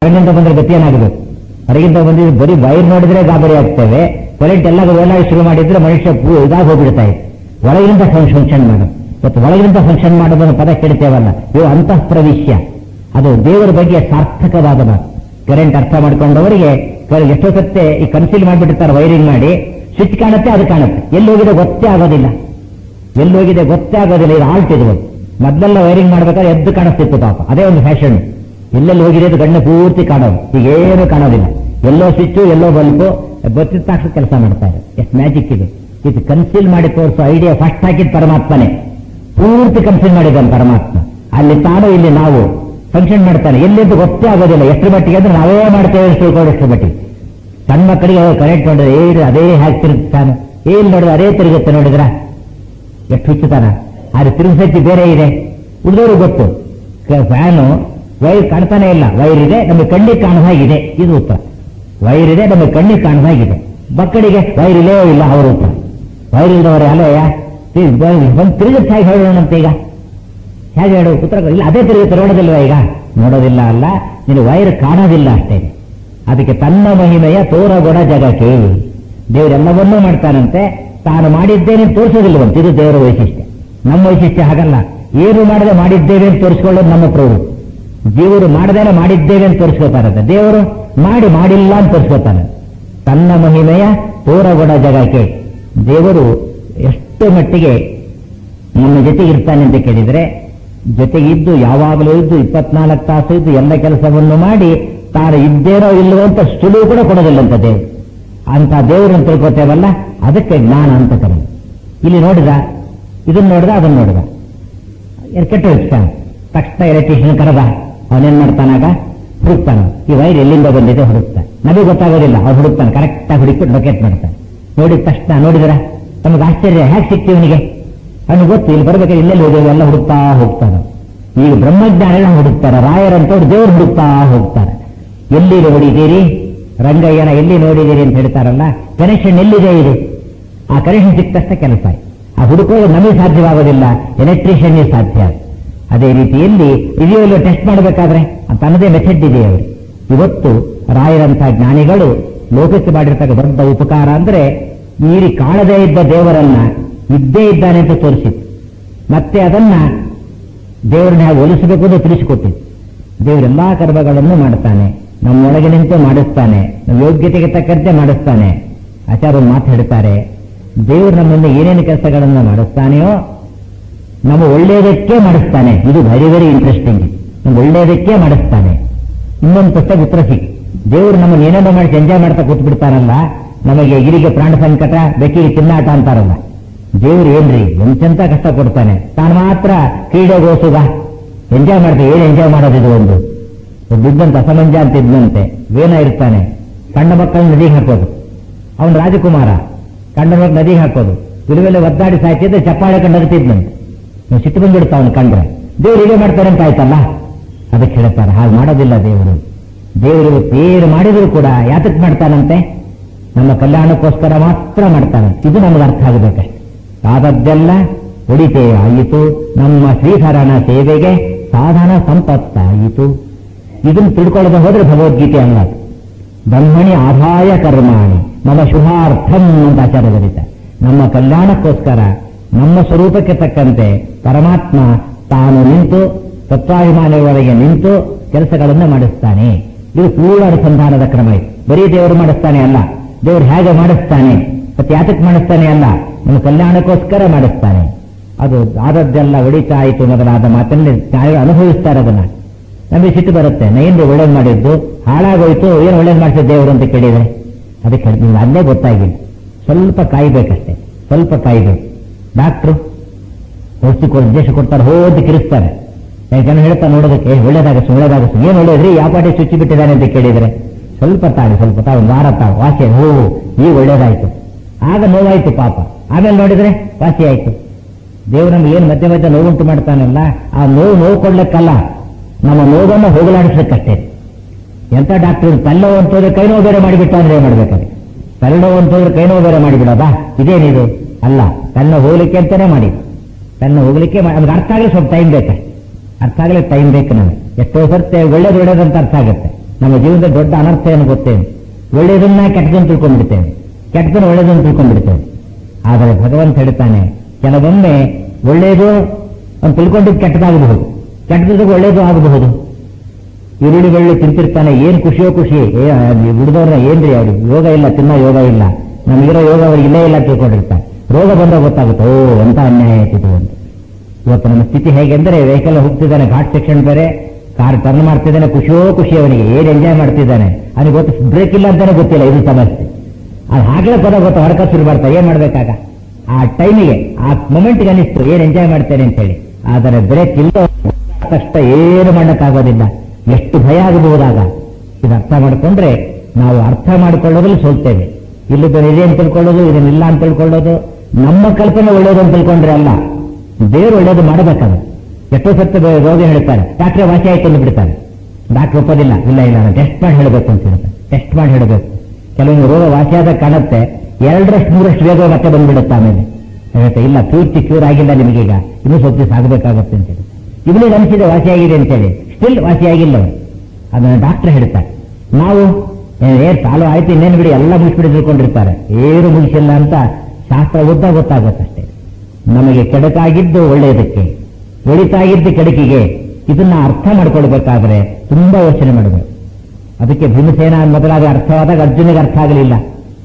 ಹೊರಗಿಂದ ಬಂದ್ರೆ ಗತಿ ಏನಾಗಬೇಕು ಹೊರಗಿಂದ ಬಂದಿದ್ರೆ ಬರೀ ವೈರ್ ನೋಡಿದ್ರೆ ಗಾಬರಿ ಆಗ್ತೇವೆ ಕರೆಂಟ್ ಎಲ್ಲ ಓಡಾಡಿ ಶುರು ಮಾಡಿದ್ರೆ ಮನುಷ್ಯ ಪೂ ಇದಾಗಿ ಹೋಗ್ಬಿಡ್ತಾ ಇದೆ ಒಳಗಿಂದ ಫಂಕ್ಷನ್ ಮಾಡೋದು ಇವತ್ತು ಒಳಗಿಂದ ಫಂಕ್ಷನ್ ಮಾಡೋದನ್ನು ಪದ ಕೇಳ್ತೇವಲ್ಲ ಇವು ಅಂತಃ ಪ್ರವಿಶ್ಯ ಅದು ದೇವರ ಬಗ್ಗೆ ಸಾರ್ಥಕವಾದ ಮಾತು ಕರೆಂಟ್ ಅರ್ಥ ಮಾಡ್ಕೊಂಡವರಿಗೆ ಕ- ಎಷ್ಟೋ ಸತ್ತೆ ಈ ಕನ್ಸಿಲ್ ಮಾಡಿಬಿಟ್ಟಿರ್ತಾರೆ ವೈರಿಂಗ್ ಮಾಡಿ ಸ್ವಿಚ್ ಕಾಣುತ್ತೆ ಅದು ಕಾಣುತ್ತೆ ಎಲ್ಲಿ ಹೋಗಿದೆ ಗೊತ್ತೇ ಆಗೋದಿಲ್ಲ ಎಲ್ಲಿ ಹೋಗಿದೆ ಗೊತ್ತೇ ಆಗೋದಿಲ್ಲ ಇದು ಆಲ್ಟ್ ಇದು ಮೊದಲೆಲ್ಲ ವೈರಿಂಗ್ ಮಾಡ್ಬೇಕಾದ್ರೆ ಎದ್ದು ಕಾಣಿಸ್ತಿತ್ತು ಪಾಪ ಅದೇ ಒಂದು ಫ್ಯಾಷನ್ ಎಲ್ಲೆಲ್ಲಿ ಹೋಗಿದೆ ಅದು ಗಣ್ಣ ಪೂರ್ತಿ ಕಾಣೋದು ಈಗೇನು ಕಾಣೋದಿಲ್ಲ ಎಲ್ಲೋ ಸ್ವಿಚ್ಚು ಎಲ್ಲೋ ಬಲ್ಬು ಗೊತ್ತಿದ್ದ ತಕ್ಷಣ ಕೆಲಸ ಮಾಡ್ತಾರೆ ಎಷ್ಟು ಮ್ಯಾಜಿಕ್ ಇದೆ ಇದು ಕನ್ಸಿಲ್ ಮಾಡಿ ತೋರಿಸೋ ಐಡಿಯಾ ಫಸ್ಟ್ ಹಾಕಿದ ಪರಮಾತ್ಮನೇ ಪೂರ್ತಿ ಕನ್ಸಿಲ್ ಮಾಡಿದ್ದಾನೆ ಪರಮಾತ್ಮ ಅಲ್ಲಿ ತಾನು ಇಲ್ಲಿ ನಾವು ಫಂಕ್ಷನ್ ಮಾಡ್ತಾನೆ ಎಲ್ಲಿದ್ದು ಗೊತ್ತೇ ಆಗೋದಿಲ್ಲ ಎಷ್ಟು ಮಟ್ಟಿಗೆ ಅಂದ್ರೆ ನಾವೇ ಮಾಡ್ತೇವೆ ಅಂತ ತಿಳ್ಕೊಳ್ಳೋಷ್ಟು ಮಟ್ಟಿಗೆ ಸಣ್ಣ ಮಕ್ಕಳಿಗೆ ಕರೆಂಟ್ ನೋಡಿದ್ರೆ ಏನು ಅದೇ ಹಾಕಿ ತಿರುಗ್ತಾನೆ ಏನ್ ನೋಡಿದ್ರೆ ಅದೇ ತಿರುಗುತ್ತೆ ನೋಡಿದ್ರ ಎಷ್ಟು ಹುಚ್ಚುತ್ತಾನ ಆದ್ರೆ ತಿರುಗಿಸಕ್ಕೆ ಬೇರೆ ಇದೆ ಉಳಿದವರು ಗೊತ್ತು ಫ್ಯಾನು ವೈರ್ ಕಾಣ್ತಾನೆ ಇಲ್ಲ ವೈರ್ ಇದೆ ನಮಗೆ ಕಣ್ಣಿಗೆ ಕಾಣದ ಹಾಗಿದೆ ಇದು ಉತ್ತರ ವೈರ್ ಇದೆ ನಮಗೆ ಕಣ್ಣಿಗೆ ಕಾಣದ ಹಾಗಿದೆ ಮಕ್ಕಳಿಗೆ ವೈರ್ ಇಲ್ಲೇ ಇಲ್ಲ ಅವರು ಉತ್ತರ ವೈರ್ ಇಲ್ಲದವರೇ ಅಲ್ಲಯ್ಯ ಒಂದು ತಿರುಗುತ್ತೆ ಹೇಗೆ ಹೇಳೋಣಂತೆ ಈಗ ಹೇಗೆ ಹೇಳು ಉತ್ತರ ಕೊಡು. ಇಲ್ಲ ಅದೇ ತಿರುಗುತ್ತೆ ನೋಡೋದಿಲ್ವಾ ಈಗ ನೋಡೋದಿಲ್ಲ ಅಲ್ಲ ನೀನು ವೈರ್ ಕಾಣೋದಿಲ್ಲ ಅಷ್ಟೇ ಅದಕ್ಕೆ ತನ್ನ ಮಹಿಮೆಯ ತೋರಗೊಡ ಜಗಕ್ಕೆ ದೇವರೆಲ್ಲವನ್ನೂ ಮಾಡ್ತಾನಂತೆ ತಾನು ಮಾಡಿದ್ದೇನೆ ಅಂತ ತೋರಿಸೋದಿಲ್ವಂತೆ ಇದು ದೇವರ ವೈಶಿಷ್ಟ್ಯ ನಮ್ಮ ವೈಶಿಷ್ಟ್ಯ ಹಾಗಲ್ಲ ಏನು ಮಾಡದೆ ಮಾಡಿದ್ದೇವೆ ಅಂತ ತೋರಿಸ್ಕೊಳ್ಳೋದು ನಮ್ಮ ಪ್ರವೃತ್ತಿ ಜೀವರು ಮಾಡದೇನೆ ಮಾಡಿದ್ದೇವೆ ಅಂತ ತೋರಿಸ್ಕೋತಾರಂತೆ ದೇವರು ಮಾಡಿ ಮಾಡಿಲ್ಲ ಅಂತ ತೋರಿಸ್ಕೋತಾನೆ ತನ್ನ ಮಹಿಮೆಯ ತೋರಗೊಡ ಜಗಕ್ಕೆ ದೇವರು ಎಷ್ಟು ಮಟ್ಟಿಗೆ ನಮ್ಮ ಜೊತೆಗೆ ಇರ್ತಾನೆ ಅಂತ ಕೇಳಿದ್ರೆ ಜೊತೆಗಿದ್ದು ಯಾವಾಗಲೂ ಇದ್ದು ಇಪ್ಪತ್ನಾಲ್ಕು ತಾಸು ಇದ್ದು ಎಲ್ಲ ಕೆಲಸವನ್ನು ಮಾಡಿ ತಾನು ಇದ್ದೇನೋ ಇಲ್ಲವೋ ಅಂತ ಸುಳಿವು ಕೂಡ ಕೊಡೋದಿಲ್ಲಂತ ದೇವರು ಅಂತ ದೇವರನ್ನು ತಿಳ್ಕೊತೇವಲ್ಲ ಅದಕ್ಕೆ ಜ್ಞಾನ ಅಂತ ಕರೆದು ಇಲ್ಲಿ ನೋಡಿದ ಇದನ್ನ ನೋಡಿದ ಅದನ್ನ ನೋಡಿದ ಎರ್ ಕೆಟ್ಟ ಹೋಗ್ತಾನೆ ತಕ್ಷಣ ಎಲೆಕ್ಟ್ರಿಷಿಯನ್ ಕರೆದ ಅವನೇನ್ ಮಾಡ್ತಾನಾಗ ಹುಡುಕ್ತಾನ ಈ ವೈರ್ ಎಲ್ಲಿಂದ ಬಂದಿದೆ ಹುಡುಕ್ತಾನೆ ನಮಗೆ ಗೊತ್ತಾಗೋದಿಲ್ಲ ಅವ್ರು ಹುಡುಕ್ತಾನೆ ಕರೆಕ್ಟಾಗಿ ಹುಡುಕ್ಬಿಟ್ಟು ಬಕೆಟ್ ಮಾಡ್ತಾನೆ ನೋಡಿದ ತಕ್ಷಣ ನೋಡಿದ್ರ ನಮಗೆ ಆಶ್ಚರ್ಯ ಹೇಗೆ ಸಿಕ್ತಿ ಅವನಿಗೆ ಅವನಿಗೆ ಗೊತ್ತು ಇಲ್ಲಿ ಬರ್ಬೇಕಾದ್ರೆ ಇಲ್ಲೆಲ್ಲಿ ಹೋದೇವು ಎಲ್ಲ ಹುಡುಕ್ತಾ ಹೋಗ್ತಾನೆ ಈಗ ಬ್ರಹ್ಮಜ್ಞಾನ ಹುಡುಕ್ತಾರೆ ರಾಯರಂತವ್ರು ದೇವ್ರು ಹುಡುಕ್ತಾ ಹೋಗ್ತಾರೆ ಎಲ್ಲಿ ನೋಡಿದ್ದೀರಿ ರಂಗಯ್ಯನ ಎಲ್ಲಿ ನೋಡಿದ್ದೀರಿ ಅಂತ ಹೇಳ್ತಾರಲ್ಲ ಕನೆಕ್ಷನ್ ಎಲ್ಲಿದೆ ಇದು ಆ ಕನೆಕ್ಷನ್ ಸಿಕ್ಕ ತಕ್ಷಣ ಕೆಲಸ ಆಯ್ತು. ಆ ಹುಡುಕೋದು ನಮಗೆ ಸಾಧ್ಯವಾಗೋದಿಲ್ಲ ಎಲೆಕ್ಟ್ರಿಷಿಯನ್ಗೆ ಸಾಧ್ಯ ಅದೇ ರೀತಿಯಲ್ಲಿ ಇದೆಯಲ್ಲೂ ಟೆಸ್ಟ್ ಮಾಡಬೇಕಾದ್ರೆ ತನ್ನದೇ ಮೆಥಡ್ ಇದೆ ಅವರು ಇವತ್ತು ರಾಯರಂತಹ ಜ್ಞಾನಿಗಳು ಲೋಕಕ್ಕೆ ಮಾಡಿರ್ತಕ್ಕ ದೊಡ್ಡ ಉಪಕಾರ ಅಂದ್ರೆ ನೀರಿ ಕಾಣದೇ ಇದ್ದ ದೇವರನ್ನ ಇದ್ದೇ ಇದ್ದಾನೆ ಅಂತ ತೋರಿಸಿತ್ತು ಮತ್ತೆ ಅದನ್ನ ದೇವರನ್ನ ಹೇಗೆ ಒಲಿಸಬೇಕು ಅಂತ ತಿಳಿಸಿಕೊಟ್ಟಿತ್ತು ದೇವರೆಲ್ಲಾ ಕರ್ಮಗಳನ್ನು ಮಾಡ್ತಾನೆ ನಮ್ಮೊಳಗೆ ನಿಂತು ಮಾಡಿಸ್ತಾನೆ ನಮ್ಮ ಯೋಗ್ಯತೆಗೆ ತಕ್ಕಂತೆ ಮಾಡಿಸ್ತಾನೆ ಆಚಾರ್ಯರು ಮಾತಾಡ್ತಾರೆ ದೇವರು ನಮ್ಮಿಂದ ಏನೇನು ಕೆಲಸಗಳನ್ನು ಮಾಡಿಸ್ತಾನೆಯೋ ನಮ್ಮ ಒಳ್ಳೆಯದಕ್ಕೆ ಮಾಡಿಸ್ತಾನೆ ಇದು ವೆರಿ ವೆರಿ ಇಂಟ್ರೆಸ್ಟಿಂಗ್ ನಮ್ಗೆ ಒಳ್ಳೆಯದಕ್ಕೆ ಮಾಡಿಸ್ತಾನೆ ಇನ್ನೊಂದು ಪುಸ್ತಕ ಉತ್ತರ ಸಿಕ್ ದೇವರು ನಮ್ಮನ್ನು ಏನೇನೋ ಮಾಡಿ ಎಂಜಾಯ್ ಮಾಡ್ತಾ ಕೂತ್ ಬಿಡ್ತಾನಲ್ಲ ನಮಗೆ ಇರಿಗೆ ಪ್ರಾಣ ಸಂಕಟ ಬೆಕ್ಕಿಗೆ ತಿನ್ನಾಟ ಅಂತಾರಲ್ಲ ದೇವ್ರು ಏನ್ರಿ ಎಂತೆಂತ ಕಷ್ಟ ಕೊಡ್ತಾನೆ ತಾನು ಮಾತ್ರ ಕ್ರೀಡೆಗೋಸುಗ ಎಂಜಾಯ್ ಮಾಡ್ತೀವಿ ಏನು ಎಂಜಾಯ್ ಮಾಡೋದಿದು ಒಂದು ಬಿದ್ದಂತ ಅಸಮಂಜ ಅಂತ ಇದ್ದಂತೆ ವೇನ ಇರ್ತಾನೆ ಸಣ್ಣ ಮಕ್ಕಳನ್ನ ನದಿಗೆ ಹಾಕೋದು ಅವನು ರಾಜಕುಮಾರ ಕಂಡ ಮಕ್ಕಳು ನದಿಗೆ ಹಾಕೋದು ಇರುವೆಲ್ಲ ಒದ್ದಾಡಿ ಸಾಯ್ತಿದ್ರೆ ಚಪ್ಪಾಳೆ ಕಂಡು ನಗ್ತಿದ್ನಂತೆ ನೀವು ಸಿಟ್ಟು ಬಂದ್ಬಿಡ್ತಾ ಅವನು ಕಂಡ್ರೆ ದೇವ್ರು ಹೀಗೆ ಮಾಡ್ತಾರೆ ಅಂತ ಆಯ್ತಲ್ಲ ಅದಕ್ಕೆ ಹೇಳ್ತಾರೆ ಹಾಗೆ ಮಾಡೋದಿಲ್ಲ ದೇವರು ದೇವರು ಇವತ್ತು ಏನು ಮಾಡಿದ್ರು ಕೂಡ ಯಾತಕ್ಕೆ ಮಾಡ್ತಾನಂತೆ ನಮ್ಮ ಕಲ್ಯಾಣಕ್ಕೋಸ್ಕರ ಮಾತ್ರ ಮಾಡ್ತಾನಂತೆ ಇದು ನಮಗೆ ಅರ್ಥ ಆಗಬೇಕಷ್ಟೆ ಆದದ್ದೆಲ್ಲ ಒಡಿತೆ ಆಯಿತು ನಮ್ಮ ಶ್ರೀಧರನ ಸೇವೆಗೆ ಸಾಧನ ಸಂಪತ್ತಾಯಿತು ಇದನ್ನು ತಿಳ್ಕೊಳ್ಳದೆ ಹೋದ್ರೆ ಭಗವದ್ಗೀತೆ ಅಲ್ಲ ಅದು. ಬ್ರಹ್ಮಣಿ ಆದಾಯ ಕರ್ಮಾಣಿ ಮಮ ಶುಭಾರ್ಥಂ ಅಂತ ಆಚಾರ್ಯ ಬರೀತಾರೆ ನಮ್ಮ ಕಲ್ಯಾಣಕ್ಕೋಸ್ಕರ ನಮ್ಮ ಸ್ವರೂಪಕ್ಕೆ ತಕ್ಕಂತೆ ಪರಮಾತ್ಮ ತಾನು ನಿಂತು ತತ್ವಾಭಿಮಾನಿಯವರೆಗೆ ನಿಂತು ಕೆಲಸಗಳನ್ನು ಮಾಡಿಸ್ತಾನೆ ಇದು ಪೂರ್ಣ ಅನುಸಂಧಾನದ ಕ್ರಮ ಇದು ಬರೀ ದೇವರು ಮಾಡಿಸ್ತಾನೆ ಅಲ್ಲ ದೇವರು ಹೇಗೆ ಮಾಡಿಸ್ತಾನೆ ಮತ್ತೆ ಯಾತಕ್ಕೆ ಮಾಡಿಸ್ತಾನೆ ಅಲ್ಲ ನಮ್ಮ ಕಲ್ಯಾಣಕ್ಕೋಸ್ಕರ ಮಾಡಿಸ್ತಾನೆ ಅದು ಆದದ್ದೆಲ್ಲ ಒಡಿತಾ ಆಯಿತು ಮೊದಲಾದ ಮಾತನ್ನೇ ಜ್ಞಾನಿಗಳು ಅನುಭವಿಸ್ತಾರೆ ಅದನ್ನ ನಮಗೆ ಸಿಟ್ಟು ಬರುತ್ತೆ ನೈಂದು ಒಳ್ಳೇದು ಮಾಡಿದ್ದು ಹಾಳಾಗೋಯ್ತು ಏನು ಒಳ್ಳೇದು ಮಾಡಿಸಿದ ದೇವರು ಅಂತ ಕೇಳಿದ್ರೆ ಅದಕ್ಕೆ ಹೇಳ್ತೀನಿ ಅಲ್ಲೇ ಗೊತ್ತಾಗಿಲ್ಲ ಸ್ವಲ್ಪ ಕಾಯ್ಬೇಕಷ್ಟೇ ಸ್ವಲ್ಪ ಕಾಯ್ಬೇಕು ಡಾಕ್ಟ್ರು ಔಷಧಿ ಕೊಡ್ ದೇಶ ಕೊಡ್ತಾರೆ ಹೋದ್ ಕಿರಿಸ್ತಾರೆ ಯಾಕೆ ಜನ ಹೇಳ್ತಾ ನೋಡೋದಕ್ಕೆ "ಏ, ಒಳ್ಳೇದಾಗಸು ಒಳ್ಳೇದಾಗಸು ಏನು ಒಳ್ಳೇದ್ರಿ ಯಾವ ಪಾಟಿ ಚುಚ್ಚಿ ಬಿಟ್ಟಿದ್ದಾನೆ ಅಂತ ಕೇಳಿದ್ರೆ ಸ್ವಲ್ಪ ತಾಳಿ ಸ್ವಲ್ಪ ತಾಳು ಒಂದು ವಾರ ತಾಳು ವಾಸಿ ಹೋ ಈಗ ಒಳ್ಳೇದಾಯ್ತು ಆಗ ನೋವಾಯ್ತು ಪಾಪ ಆಮೇಲೆ ನೋಡಿದ್ರೆ ವಾಸಿ ಆಯ್ತು ದೇವರು ನಮ್ಗೆ ಏನು ಮಧ್ಯೆ ಮಧ್ಯೆ ನೋವುಂಟು ಮಾಡ್ತಾನಲ್ಲ ಆ ನೋವು ನೋವು ಕೊಡ್ಲಿಕ್ಕಲ್ಲ ನಮ್ಮ ನೋವನ್ನು ಹೋಗಲಾಡಿಸ್ಲಿಕ್ಕಷ್ಟೇ ಎಂತ ಡಾಕ್ಟರ್ ತಲೆನೋವು ಅಂತಂದ್ರೆ ಕೈ ನೋವು ಬೇರೆ ಮಾಡಿಬಿಟ್ಟ ಅಂದ್ರೆ ಏನ್ ಮಾಡ್ಬೇಕಾದ್ರೆ ತಲೆನೋವು ಅಂತಂದ್ರೆ ಕೈ ನೋವು ಬೇರೆ ಮಾಡಿಬಿಡೋದಾ ಇದೇನಿದು ಅಲ್ಲ ತಲೆನೋವು ಹೋಗ್ಲಿಕ್ಕೆ ಅಂತಾನೆ ಮಾಡಿ ತಲೆನೋವು ಹೋಗ್ಲಿಕ್ಕೆ ಮಾ- ನಮ್ಗೆ ಅರ್ಥ ಆಗಲಿ ಸ್ವಲ್ಪ ಟೈಮ್ ಬೇಕಷ್ಟೆ ಅರ್ಥ ಆಗಲಿ ಟೈಮ್ ಬೇಕು ನಮಗೆ ಎಷ್ಟೋ ಸರ್ತೆ ಒಳ್ಳೇದು ಒಳ್ಳೇದು ಅಂತ ಅರ್ಥ ಆಗುತ್ತೆ ನಮ್ಮ ಜೀವನದ ದೊಡ್ಡ ಅನರ್ಥ ಏನು ಗೊತ್ತೇನು ಒಳ್ಳೆಯದನ್ನ ಕೆಟ್ಟದನ್ನು ತಿಳ್ಕೊಂಡ್ಬಿಡ್ತೇವೆ ಕೆಟ್ಟದನ್ನು ಒಳ್ಳೆಯದನ್ನು ತಿಳ್ಕೊಂಡ್ಬಿಡ್ತೇವೆ ಆದರೆ ಭಗವಂತ ಹೇಳ್ತಾನೆ ಕೆಲವೊಮ್ಮೆ ಒಳ್ಳೆಯದು ಅಂತ ತಿಳ್ಕೊಂಡಿದ್ದು ಕೆಟ್ಟದಾಗಬಹುದು ಕೆಟ್ಟದ್ದು ಒಳ್ಳೆಯದು ಆಗಬಹುದು ಈರುಳ್ಳಿ ಬೆಳ್ಳಿ ತಿಂತಿರ್ತಾನೆ ಏನ್ ಖುಷಿಯೋ ಖುಷಿ ಏ ಹುಡುಗವ್ರನ್ನ ಏನ್ರಿ ಅವ್ರಿಗೆ ಯೋಗ ಇಲ್ಲ ತಿನ್ನೋ ಯೋಗ ಇಲ್ಲ ನಮಗಿರೋ ಯೋಗ ಅವ್ರಿಗೆ ಇಲ್ಲೇ ಇಲ್ಲ ತಿಳ್ಕೊಂಡಿರ್ತಾರೆ ರೋಗ ಬಂದಾಗ ಗೊತ್ತಾಗುತ್ತೆ ಓ ಎಂತ ಅನ್ಯಾಯ ಆಯ್ತಿದು ಅಂತ ಇವತ್ತು ನಮ್ಮ ಸ್ಥಿತಿ ಹೇಗೆ ಅಂದ್ರೆ ವೆಹಿಕಲ್ ಹೋಗ್ತಿದ್ದಾನೆ ಘಾಟ್ ಸೆಕ್ಷನ್ ಬೇರೆ ಕಾರ್ ಟರ್ನ್ ಮಾಡ್ತಿದ್ದಾನೆ ಖುಷಿಯೋ ಖುಷಿ ಅವನಿಗೆ ಏನ್ ಎಂಜಾಯ್ ಮಾಡ್ತಿದ್ದಾನೆ ಅವನಿಗೆ ಗೊತ್ತು ಬ್ರೇಕ್ ಇಲ್ಲ ಅಂತಾನೆ ಗೊತ್ತಿಲ್ಲ ಇದು ಸಮಸ್ಯೆ ಅದು ಹಾಗೆ ಪದ ಗೊತ್ತು ಹೊರಕ ಶುರು ಮಾಡ್ತಾರೆ ಏನ್ ಮಾಡ್ಬೇಕಾಗ ಆ ಟೈಮಿಗೆ ಆ ಮೊಮೆಂಟ್ಗೆ ಅನಿಸ್ತು ಏನ್ ಎಂಜಾಯ್ ಮಾಡ್ತೇನೆ ಅಂತ ಹೇಳಿ ಆದರೆ ಬ್ರೇಕ್ ಇಲ್ಲ ಕಷ್ಟ ಏನು ಮಾಡಕ್ಕಾಗೋದಿಲ್ಲ ಎಷ್ಟು ಭಯ ಆಗಬಹುದಾಗ ಇದು ಅರ್ಥ ಮಾಡಿಕೊಂಡ್ರೆ ನಾವು ಅರ್ಥ ಮಾಡಿಕೊಳ್ಳೋದ್ರಲ್ಲಿ ಸೋಲ್ತೇವೆ ಇಲ್ಲದ ಇದೆ ಅಂತ ತಿಳ್ಕೊಳ್ಳೋದು ಇದನ್ನಿಲ್ಲ ಅಂತ ತಿಳ್ಕೊಳ್ಳೋದು ನಮ್ಮ ಕಲ್ಪನೆ ಒಳ್ಳೇದು ಅಂತ ತಿಳ್ಕೊಂಡ್ರೆ ಅಲ್ಲ ದೇವರು ಒಳ್ಳೇದು ಮಾಡಬೇಕಾದ್ರೆ ಎಷ್ಟೋ ಸತ್ತ ರೋಗ ಹೇಳ್ತಾರೆ ಡಾಕ್ಟ್ರೆ ವಾಸಿ ಆಯ್ತು ಅಂತ ಬಿಡ್ತಾರೆ ಡಾಕ್ಟರ್ ಒಪ್ಪೋದಿಲ್ಲ ಇಲ್ಲ ಇಲ್ಲ ನಾನು ಟೆಸ್ಟ್ ಮಾಡಿ ಹೇಳಬೇಕು ಅಂತ ಹೇಳ್ತಾರೆ ಟೆಸ್ಟ್ ಮಾಡಿ ಹೇಳಬೇಕು ಕೆಲವೊಂದು ರೋಗ ವಾಸಿಯಾದ ಕಾಣುತ್ತೆ ಎರಡರಷ್ಟು ಮೂರಷ್ಟು ವೇಗ ಮತ್ತೆ ಬಂದ್ಬಿಡುತ್ತೆ ಆಮೇಲೆ ಹೇಳ್ತೆ ಇಲ್ಲ ಪೂರ್ತಿ ಕ್ಯೂರ್ ಆಗಿಲ್ಲ ನಿಮಗೀಗ ಇನ್ನೂ ಸ್ವಲ್ಪ ದಿವಸ ಆಗಬೇಕಾಗತ್ತೆ ಅಂತೇಳಿ ಇವನಿಗೆ ಅನಿಸಿದೆ ವಾಸಿಯಾಗಿದೆ ಅಂತೇಳಿ ಸ್ಟಿಲ್ ವಾಸಿಯಾಗಿಲ್ಲ ಅವ್ನು. ಅದನ್ನ ಡಾಕ್ಟರ್ ಹೇಳ್ತಾರೆ ನಾವು ಏ ಸಾಲು ಆಯ್ತು ಇನ್ನೇನು ಬಿಡಿ ಎಲ್ಲ ಮುಗಿಸ್ಬಿಡಿ ತಿಳ್ಕೊಂಡಿರ್ತಾರೆ ಏನು ಮುಗಿಸಿಲ್ಲ ಅಂತ ಶಾಸ್ತ್ರ ಉದ್ದ ಗೊತ್ತಾಗತ್ತಷ್ಟೇ ನಮಗೆ ಕೆಡಕಾಗಿದ್ದು ಒಳ್ಳೆಯದಕ್ಕೆ ಒಳಿತಾಗಿದ್ದು ಕೆಡಕಿಗೆ ಇದನ್ನ ಅರ್ಥ ಮಾಡ್ಕೊಳ್ಬೇಕಾದ್ರೆ ತುಂಬಾ ಯೋಚನೆ ಮಾಡಬೇಕು ಅದಕ್ಕೆ ಭೀಮಸೇನ ಮೊದಲಾದ ಅರ್ಥವಾದಾಗ ಅರ್ಜುನಿಗೆ ಅರ್ಥ ಆಗಲಿಲ್ಲ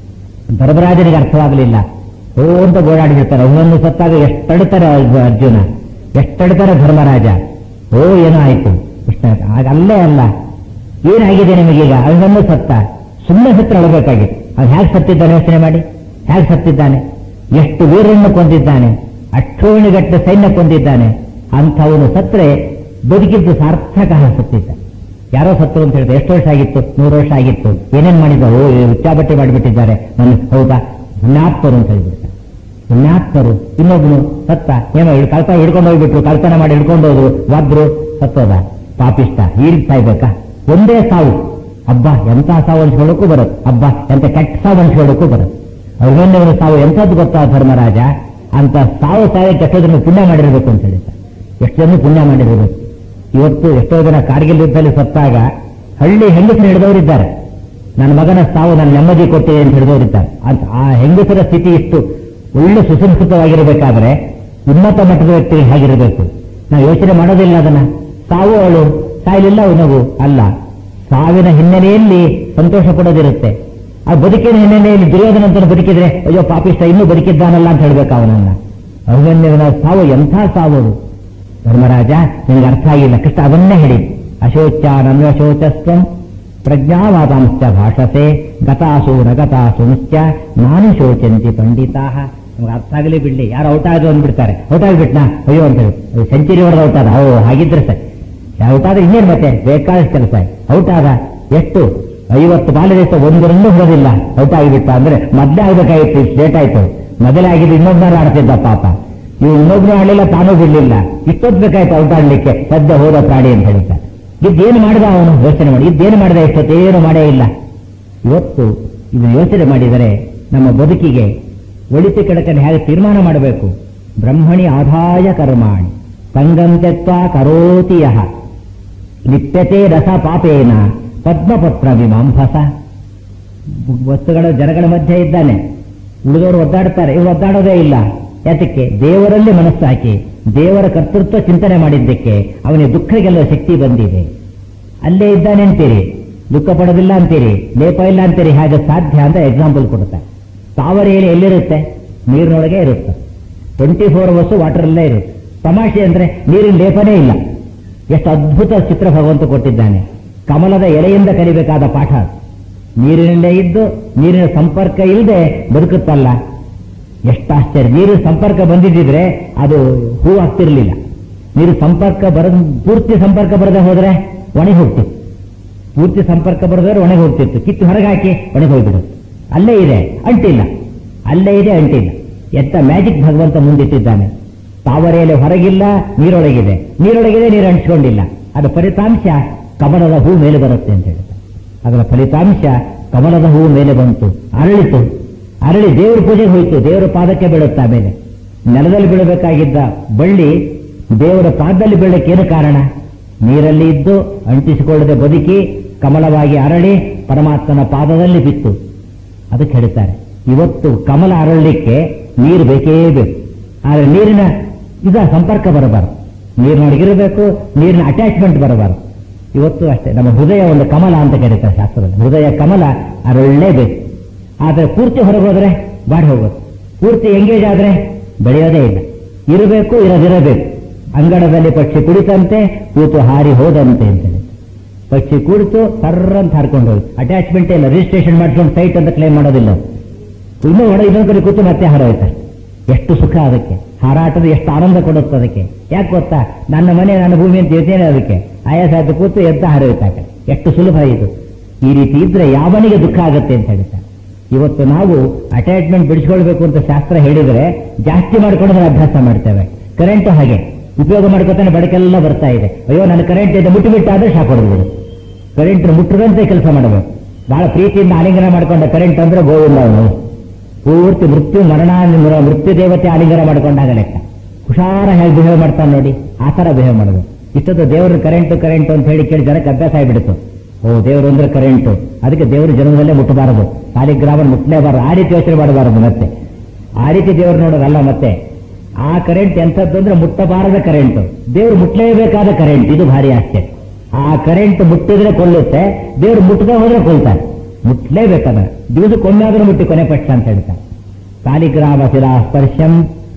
ಧರ್ಮರಾಜನಿಗೆ ಅರ್ಥವಾಗಲಿಲ್ಲ ಓ ಅಂತ ಗೋಡಾಡಿರ್ತಾರೆ ಅವನನ್ನು ಸತ್ತಾಗ ಎಷ್ಟಡ್ತಾರೆ ಅರ್ಜುನ ಎಷ್ಟಡ್ತಾರೆ ಧರ್ಮರಾಜ ಓ ಏನೋ ಆಯ್ತು ಇಷ್ಟ ಆಯ್ತು. ಆಗ ಅಲ್ಲೇ ಅಲ್ಲ ಏನಾಗಿದೆ ನಿಮಗೀಗ ಅವನನ್ನು ಸತ್ತ ಸುಮ್ಮನೆ ಸತ್ರ ಅಳಬೇಕಾಗಿತ್ತು ಅವ್ನು ಹೇಗೆ ಸತ್ತಿದ್ದಾನೆ ಯೋಚನೆ ಮಾಡಿ ಹೇಗೆ ಸತ್ತಿದ್ದಾನೆ ಎಷ್ಟು ವೀರನ್ನು ಕೊಂದಿದ್ದಾನೆ ಅಕ್ಷೋಣಿಗಟ್ಟ ಸೈನ್ಯ ಕೊಂದಿದ್ದಾನೆ ಅಂಥವನು ಸತ್ರೆ ಬದುಕಿದ್ದು ಸಾರ್ಥಕ ಸತ್ತಿದ್ದ ಯಾರೋ ಸತ್ತು ಅಂತ ಹೇಳಿದ್ರೆ ಎಷ್ಟು ವರ್ಷ ಆಗಿತ್ತು ನೂರು ವರ್ಷ ಆಗಿತ್ತು ಏನೇನ್ ಮಾಡಿದ್ರು ಉಚ್ಚಾಬಟ್ಟೆ ಮಾಡಿಬಿಟ್ಟಿದ್ದಾರೆ ನನ್ನ ಹೌದಾ ಪುಣ್ಯಾತ್ಮರು ಅಂತ ಹೇಳಿಬಿಡ್ತಾರೆ ಪುಣ್ಯಾತ್ಮರು ಇನ್ನೊಬ್ನು ಸತ್ತ ಏನೋ ಹಿಡ್- ಕಳ್ತ ಹಿಡ್ಕೊಂಡು ಹೋಗ್ಬಿಟ್ರು ಕಳ್ತನ ಮಾಡಿ ಹಿಡ್ಕೊಂಡು ಹೋದ್ರು ಒಬ್ರು ಸತ್ತೋದ ಪಾಪಿಷ್ಟ ಹೀಗ್ ಸಾಯ್ಬೇಕಾ ಒಂದೇ ಸಾವು ಅಬ್ಬಾ ಎಂತ ಸಾವು ಅನ್ಸ್ಕೊಳ್ಳೋಕ್ಕೂ ಬರುತ್ತೆ ಅಬ್ಬಾ ಎಂತ ಕೆಟ್ಟ ಸಾವು ಅನ್ಸ್ಕೊಳ್ಳೋಕ್ಕೂ ಬರುತ್ತೆ ಅಭಿಮನ್ಯುವಿನ ಸಾವು ಎಂಥದ್ದು ಗೊತ್ತಾ ಧರ್ಮರಾಜ ಅಂತ ಸಾವು ಸಾಯ ಕೆಟ್ಟದನ್ನು ಪುಣ್ಯ ಮಾಡಿರಬೇಕು ಅಂತ ಹೇಳಿದ್ದಾರೆ ಎಷ್ಟು ಜನ ಪುಣ್ಯ ಮಾಡಿರಬೇಕು ಇವತ್ತು ಎಷ್ಟೋ ಜನ ಕಾರ್ಗಿಲ್ ಯುದ್ಧದಲ್ಲಿ ಸತ್ತಾಗ ಹಳ್ಳಿ ಹೆಂಗಸರು ಹಿಡಿದವರಿದ್ದಾರೆ ನನ್ನ ಮಗನ ಸಾವು ನನ್ನ ನೆಮ್ಮದಿ ಕೊಟ್ಟಿದೆ ಅಂತ ಹಿಡಿದವರಿದ್ದಾರೆ ಅಂತ ಆ ಹೆಂಗಸರ ಸ್ಥಿತಿ ಇಷ್ಟು ಒಳ್ಳೆ ಸುಸಂಸ್ಕೃತವಾಗಿರಬೇಕಾದ್ರೆ ಉನ್ನತ ಮಟ್ಟದ ವ್ಯಕ್ತಿ ಹೇಗಿರಬೇಕು ನಾವು ಯೋಚನೆ ಮಾಡೋದಿಲ್ಲ ಅದನ್ನ ಸಾವು ಅವಳು ಸಾಯಲಿಲ್ಲ ಅವನವು ಅಲ್ಲ ಸಾವಿನ ಹಿನ್ನೆಲೆಯಲ್ಲಿ ಸಂತೋಷ ಪಡೋದಿರುತ್ತೆ ಆ ಬದುಕಿನ ಹಿನ್ನೆಲೆಯಲ್ಲಿ ದುರ್ಯೋಧನಂತನ ಬದುಕಿದ್ರೆ ಅಯ್ಯೋ ಪಾಪಿಷ್ಟ ಇನ್ನೂ ಬದುಕಿದ್ದಾನಲ್ಲ ಅಂತ ಹೇಳ್ಬೇಕು ಅವನನ್ನ ಅಭಿಮನ್ಯುವಿನ ಸಾವು ಎಂಥ ಸಾವು ಅದು ಧರ್ಮರಾಜ ನಿನಗೆ ಅರ್ಥ ಆಗಿಲ್ಲ ಕೃಷ್ಣ ಅದನ್ನೇ ಹೇಳಿ ಅಶೋಚ ನನ್ವಶೋಚಸ್ವಂ ಪ್ರಜ್ಞಾವಾದಾಂಶ್ಚ ಭಾಷಸೆ ಗತಾಸು ನಗತಾಸು ನಿಶ್ಚ ನಾನು ಶೋಚಂತಿ ಪಂಡಿತಾ ನಮ್ಗೆ ಅರ್ಥ ಆಗಲಿ ಬಿಡ್ಲಿ ಯಾರು ಔಟ್ ಆದ್ರು ಅಂದ್ಬಿಡ್ತಾರೆ ಔಟ್ ಆಗಿಬಿಟ್ನಾ ಅಯ್ಯೋ ಅಂತ ಹೇಳಿ ಸೆಂಚುರಿ ಹೊಡೆದ ಔಟ್ ಆದ ಓ ಹಾಗಿದ್ರೆ ಸರ್ ಔಟ್ ಆದ್ರೆ ಇನ್ನೇನು ಮತ್ತೆ ಬೇಕಾದಷ್ಟು ಕೆಲಸ ಔಟ್ ಆದ ಎಷ್ಟು ಐವತ್ತು ಬಾಲಿದೇಶ ಒಂದು ರನ್ನು ಹೊಡೆದಿಲ್ಲ ಔಟ್ ಆಗಿಬಿಟ್ಟ ಅಂದ್ರೆ ಮೊದಲೇ ಆಗ್ಬೇಕಾಗಿತ್ತು ಇಷ್ಟು ಲೇಟ್ ಆಯ್ತು ಮೊದಲೇ ಆಗಿದ್ದು ಇನ್ನೊಬ್ಬನಾರು ಆಡ್ತಿದ್ದ ಪಾಪ ಇವು ಇನ್ನೊಬ್ರು ಆಡಲಿಲ್ಲ ತಾನೂ ಬಿಡ್ಲಿಲ್ಲ ಇಷ್ಟೊತ್ತು ಬೇಕಾಯ್ತು ಔಟ್ ಆಡ್ಲಿಕ್ಕೆ ಸದ್ಯ ಹೋದ ಪ್ರಾಣಿ ಅಂತ ಹೇಳ್ತಾರೆ ಇದ್ದೇನು ಮಾಡಿದ ಅವನು ಯೋಚನೆ ಮಾಡಿ ಇದ್ದೇನು ಮಾಡಿದ ಇಷ್ಟೊತ್ತೇನು ಮಾಡೇ ಇಲ್ಲ ಇವತ್ತು ಇದು ಯೋಚನೆ ಮಾಡಿದರೆ ನಮ್ಮ ಬದುಕಿಗೆ ಒಳಿತು ಕೆಡಕನ್ನು ಹೇಗೆ ತೀರ್ಮಾನ ಮಾಡಬೇಕು ಬ್ರಹ್ಮಣಿ ಆದಾಯ ಕರ್ಮಾಣಿ ಸಂಗಂ ತ್ಯಕ್ತ ಕರೋತಿ ಯಹ ನಿತ್ಯತೆ ರಸ ಪಾಪೇನ ಪದ್ಮಪತ್ರ ವಿಮಾಂಭಸ ವಸ್ತುಗಳ ಜನಗಳ ಮಧ್ಯೆ ಇದ್ದಾನೆ ಉಳಿದವರು ಒದ್ದಾಡ್ತಾರೆ ಇವರು ಒದ್ದಾಡೋದೇ ಇಲ್ಲ ಯಾತಕ್ಕೆ ದೇವರಲ್ಲಿ ಮನಸ್ಸು ಹಾಕಿ ದೇವರ ಕರ್ತೃತ್ವ ಚಿಂತನೆ ಮಾಡಿದ್ದಕ್ಕೆ ಅವನಿಗೆ ದುಃಖ ಗೆಲ್ಲುವ ಶಕ್ತಿ ಬಂದಿದೆ ಅಲ್ಲೇ ಇದ್ದಾನೆ ಅಂತೀರಿ ದುಃಖ ಪಡೋದಿಲ್ಲ ಅಂತೀರಿ ಲೇಪ ಇಲ್ಲ ಅಂತೀರಿ ಹಾಗೆ ಸಾಧ್ಯ ಅಂತ ಎಕ್ಸಾಂಪಲ್ ಕೊಡುತ್ತೆ ತಾವರೆಯಲ್ಲಿ ಎಲ್ಲಿರುತ್ತೆ ನೀರಿನೊಳಗೆ ಇರುತ್ತೆ ಟ್ವೆಂಟಿ ಫೋರ್ ಅವರ್ಸ್ ವಾಟರಲ್ಲೇ ಇರುತ್ತೆ ತಮಾಷೆ ಅಂದ್ರೆ ನೀರಿನ ಲೇಪನೇ ಇಲ್ಲ ಎಷ್ಟು ಅದ್ಭುತ ಚಿತ್ರ ಭಗವಂತ ಕೊಟ್ಟಿದ್ದಾನೆ ಕಮಲದ ಎಲೆಯಿಂದ ಕಲಿಬೇಕಾದ ಪಾಠ ಅದು. ನೀರಿನಲ್ಲೇ ಇದ್ದು ನೀರಿನ ಸಂಪರ್ಕ ಇಲ್ಲದೆ ಬದುಕುತ್ತಲ್ಲ ಎಷ್ಟು ಆಶ್ಚರ್ಯ ನೀರಿನ ಸಂಪರ್ಕ ಬಂದಿದ್ದಿದ್ರೆ ಅದು ಹೂ ಆಗ್ತಿರ್ಲಿಲ್ಲ ನೀರು ಸಂಪರ್ಕ ಬರ ಪೂರ್ತಿ ಸಂಪರ್ಕ ಬರದೆ ಹೋದ್ರೆ ಒಣಗಿ ಹೋಗ್ತಿತ್ತು ಪೂರ್ತಿ ಸಂಪರ್ಕ ಬರದ್ರೆ ಒಣಗಿ ಹೋಗ್ತಿತ್ತು ಕಿತ್ತು ಹೊರಗೆ ಹಾಕಿ ಒಣಗಿ ಹೋಗ್ಬಿಡುತ್ತೆ ಅಲ್ಲೇ ಇದೆ ಅಂಟಿಲ್ಲ ಅಲ್ಲೇ ಇದೆ ಅಂಟಿಲ್ಲ ಎತ್ತ ಮ್ಯಾಜಿಕ್ ಭಗವಂತ ಮುಂದಿಟ್ಟಿದ್ದಾನೆ ತಾವರೆಯಲ್ಲಿ ಹೊರಗಿಲ್ಲ ನೀರೊಳಗಿದೆ ನೀರೊಳಗಿದೆ ನೀರು ಅಂಟಿಸ್ಕೊಂಡಿಲ್ಲ ಅದರ ಫಲಿತಾಂಶ ಕಮಲದ ಹೂ ಮೇಲೆ ಬರುತ್ತೆ ಅಂತ ಹೇಳ್ತಾರೆ ಅದರ ಫಲಿತಾಂಶ ಕಮಲದ ಹೂ ಮೇಲೆ ಬಂತು ಅರಳಿತು ಅರಳಿ ದೇವರ ಪೂಜೆಗೆ ಹೋಯಿತು ದೇವರ ಪಾದಕ್ಕೆ ಬೀಳುತ್ತೆ ಆಮೇಲೆ ನೆಲದಲ್ಲಿ ಬೀಳಬೇಕಾಗಿದ್ದ ಬಳ್ಳಿ ದೇವರ ಪಾದದಲ್ಲಿ ಬೀಳಕ್ಕೆ ಏನು ಕಾರಣ ನೀರಲ್ಲಿ ಇದ್ದು ಅಂಟಿಸಿಕೊಳ್ಳದೆ ಬದುಕಿ ಕಮಲವಾಗಿ ಅರಳಿ ಪರಮಾತ್ಮನ ಪಾದದಲ್ಲಿ ಬಿತ್ತು ಅದಕ್ಕೆ ಹೇಳ್ತಾರೆ ಇವತ್ತು ಕಮಲ ಅರಳಲಿಕ್ಕೆ ನೀರು ಬೇಕೇ ಬೇಕು ಆದರೆ ನೀರಿನ ಇದ ಸಂಪರ್ಕ ಬರಬಾರದು ನೀರಿನೊಳಗಿರಬೇಕು ನೀರಿನ ಅಟ್ಯಾಚ್ಮೆಂಟ್ ಬರಬಾರದು ಇವತ್ತು ಅಷ್ಟೇ ನಮ್ಮ ಹೃದಯ ಒಂದು ಕಮಲ ಅಂತ ಕರೀತಾರೆ ಶಾಸ್ತ್ರದಲ್ಲಿ ಹೃದಯ ಕಮಲ ಅರಳಲೇಬೇಕು ಆದರೆ ಪೂರ್ತಿ ಹೊರಗೆ ಹೋದ್ರೆ ಬಾಡಿ ಹೋಗೋದು ಪೂರ್ತಿ ಎಂಗೇಜ್ ಆದ್ರೆ ಬೆಳೆಯೋದೇ ಇಲ್ಲ ಇರಬೇಕು ಇರದಿರಬೇಕು ಅಂಗಡದಲ್ಲಿ ಪಕ್ಷಿ ಕುಡಿತಂತೆ ಕೂತು ಹಾರಿ ಹೋದಂತೆ ಅಂತೇಳಿ ಪಕ್ಷಿ ಕುಡಿತು ಸರ್ರಂತ ಹಾರ್ಕೊಂಡು ಹೋಗಿ ಅಟ್ಯಾಚ್ಮೆಂಟ್ ಇಲ್ಲ ರಿಜಿಸ್ಟ್ರೇಷನ್ ಮಾಡ್ಕೊಂಡು ಸೈಟ್ ಅಂತ ಕ್ಲೇಮ್ ಮಾಡೋದಿಲ್ಲ ಇನ್ನೂ ಹೊಡ ಇನ್ನೊಂದು ಕಡೆ ಕೂತು ಮತ್ತೆ ಹಾರೋಯ್ತಾರೆ ಎಷ್ಟು ಸುಖ ಅದಕ್ಕೆ ಹಾರಾಟದ ಎಷ್ಟು ಆನಂದ ಕೊಡುತ್ತೆ ಅದಕ್ಕೆ ಯಾಕೆ ಗೊತ್ತಾ ನನ್ನ ಮನೆ ನನ್ನ ಭೂಮಿ ಅಂತ ಯೋಚನೆ ಅದಕ್ಕೆ ಆಯಾಸ ಆಯ್ತು ಕೂತು ಎದ್ದ ಹಾರೋಯ್ತಾಗ ಎಷ್ಟು ಸುಲಭ ಇದು ಈ ರೀತಿ ಇದ್ರೆ ಯಾವನಿಗೆ ದುಃಖ ಆಗುತ್ತೆ ಅಂತ ಹೇಳ್ತಾರೆ ಇವತ್ತು ನಾವು ಅಟ್ಯಾಚ್ಮೆಂಟ್ ಬಿಡಿಸ್ಕೊಳ್ಬೇಕು ಅಂತ ಶಾಸ್ತ್ರ ಹೇಳಿದ್ರೆ ಜಾಸ್ತಿ ಮಾಡ್ಕೊಂಡು ಅಭ್ಯಾಸ ಮಾಡ್ತೇವೆ ಕರೆಂಟ್ ಹಾಗೆ ಉಪಯೋಗ ಮಾಡ್ಕೊತಾನೆ ಬೆಳಕೆಲ್ಲ ಬರ್ತಾ ಇದೆ ಅಯ್ಯೋ ನನ್ನ ಕರೆಂಟ್ ಇದೆ ಮುಟ್ಟು ಬಿಟ್ಟಾದ್ರೆ ಶಾಕ್ ಹೊಡೆದ್ಬಿಡು ಕರೆಂಟ್ ಮುಟ್ಟದಂತೆ ಕೆಲಸ ಮಾಡಬೇಕು ಬಹಳ ಪ್ರೀತಿಯಿಂದ ಆಲಿಂಗನ ಮಾಡ್ಕೊಂಡ ಕರೆಂಟ್ ಅಂದ್ರೆ ಗೋವಿಂದ ಅವನು ಪೂರ್ತಿ ಮೃತ್ಯು ಮರಣ ಮೃತ್ಯು ದೇವತೆ ಆಲಿಂಗನ ಮಾಡ್ಕೊಂಡಾಗ ಲೆಕ್ಕ ಹುಷಾರ ಹೇಗೆ ಬಿಹೇವ್ ಮಾಡ್ತಾನೆ ನೋಡಿ ಆ ತರ ಬಿಹೇವ್ ಮಾಡಬೇಕು ಇಷ್ಟೊತ್ತು ದೇವರು ಕರೆಂಟ್ ಕರೆಂಟ್ ಅಂತ ಹೇಳಿ ಕೇಳಿ ಜನಕ್ಕೆ ಅಭ್ಯಾಸ ಆಗಿಬಿಡ್ತು ಓ ದೇವರು ಅಂದ್ರೆ ಕರೆಂಟು ಅದಕ್ಕೆ ದೇವರು ಜನ್ಮದಲ್ಲೇ ಮುಟ್ಟಬಾರದು ಸಾಲಿಗ್ರಾಮ ಮುಟ್ಟಲೇಬಾರದು ಆ ರೀತಿ ಯೋಚನೆ ಮಾಡಬಾರದು ಮತ್ತೆ ಆ ರೀತಿ ದೇವರು ನೋಡೋದಲ್ಲ ಮತ್ತೆ ಆ ಕರೆಂಟ್ ಎಂಥದ್ದು ಅಂದ್ರೆ ಮುಟ್ಟಬಾರದ ಕರೆಂಟ್ ದೇವರು ಮುಟ್ಟಲೇಬೇಕಾದ ಕರೆಂಟ್ ಇದು ಭಾರಿ ಆಶ್ಚರ್ಯ ಆ ಕರೆಂಟ್ ಮುಟ್ಟಿದ್ರೆ ಕೊಲ್ಲುತ್ತೆ ದೇವರು ಮುಟ್ಟದೆ ಹೋದ್ರೆ ಕೊಲ್ತಾರೆ ಮುಟ್ಟಲೇಬೇಕಾದ ದಿವಸಕ್ಕೊಮ್ಮಾದ್ರೂ ಮುಟ್ಟಿ ಕೊನೆ ಪಕ್ಷ ಅಂತ ಹೇಳ್ತಾರೆ ಸಾಲಿಗ್ರಾಮ ಶಿರಾ ಸ್ಪರ್ಶಂ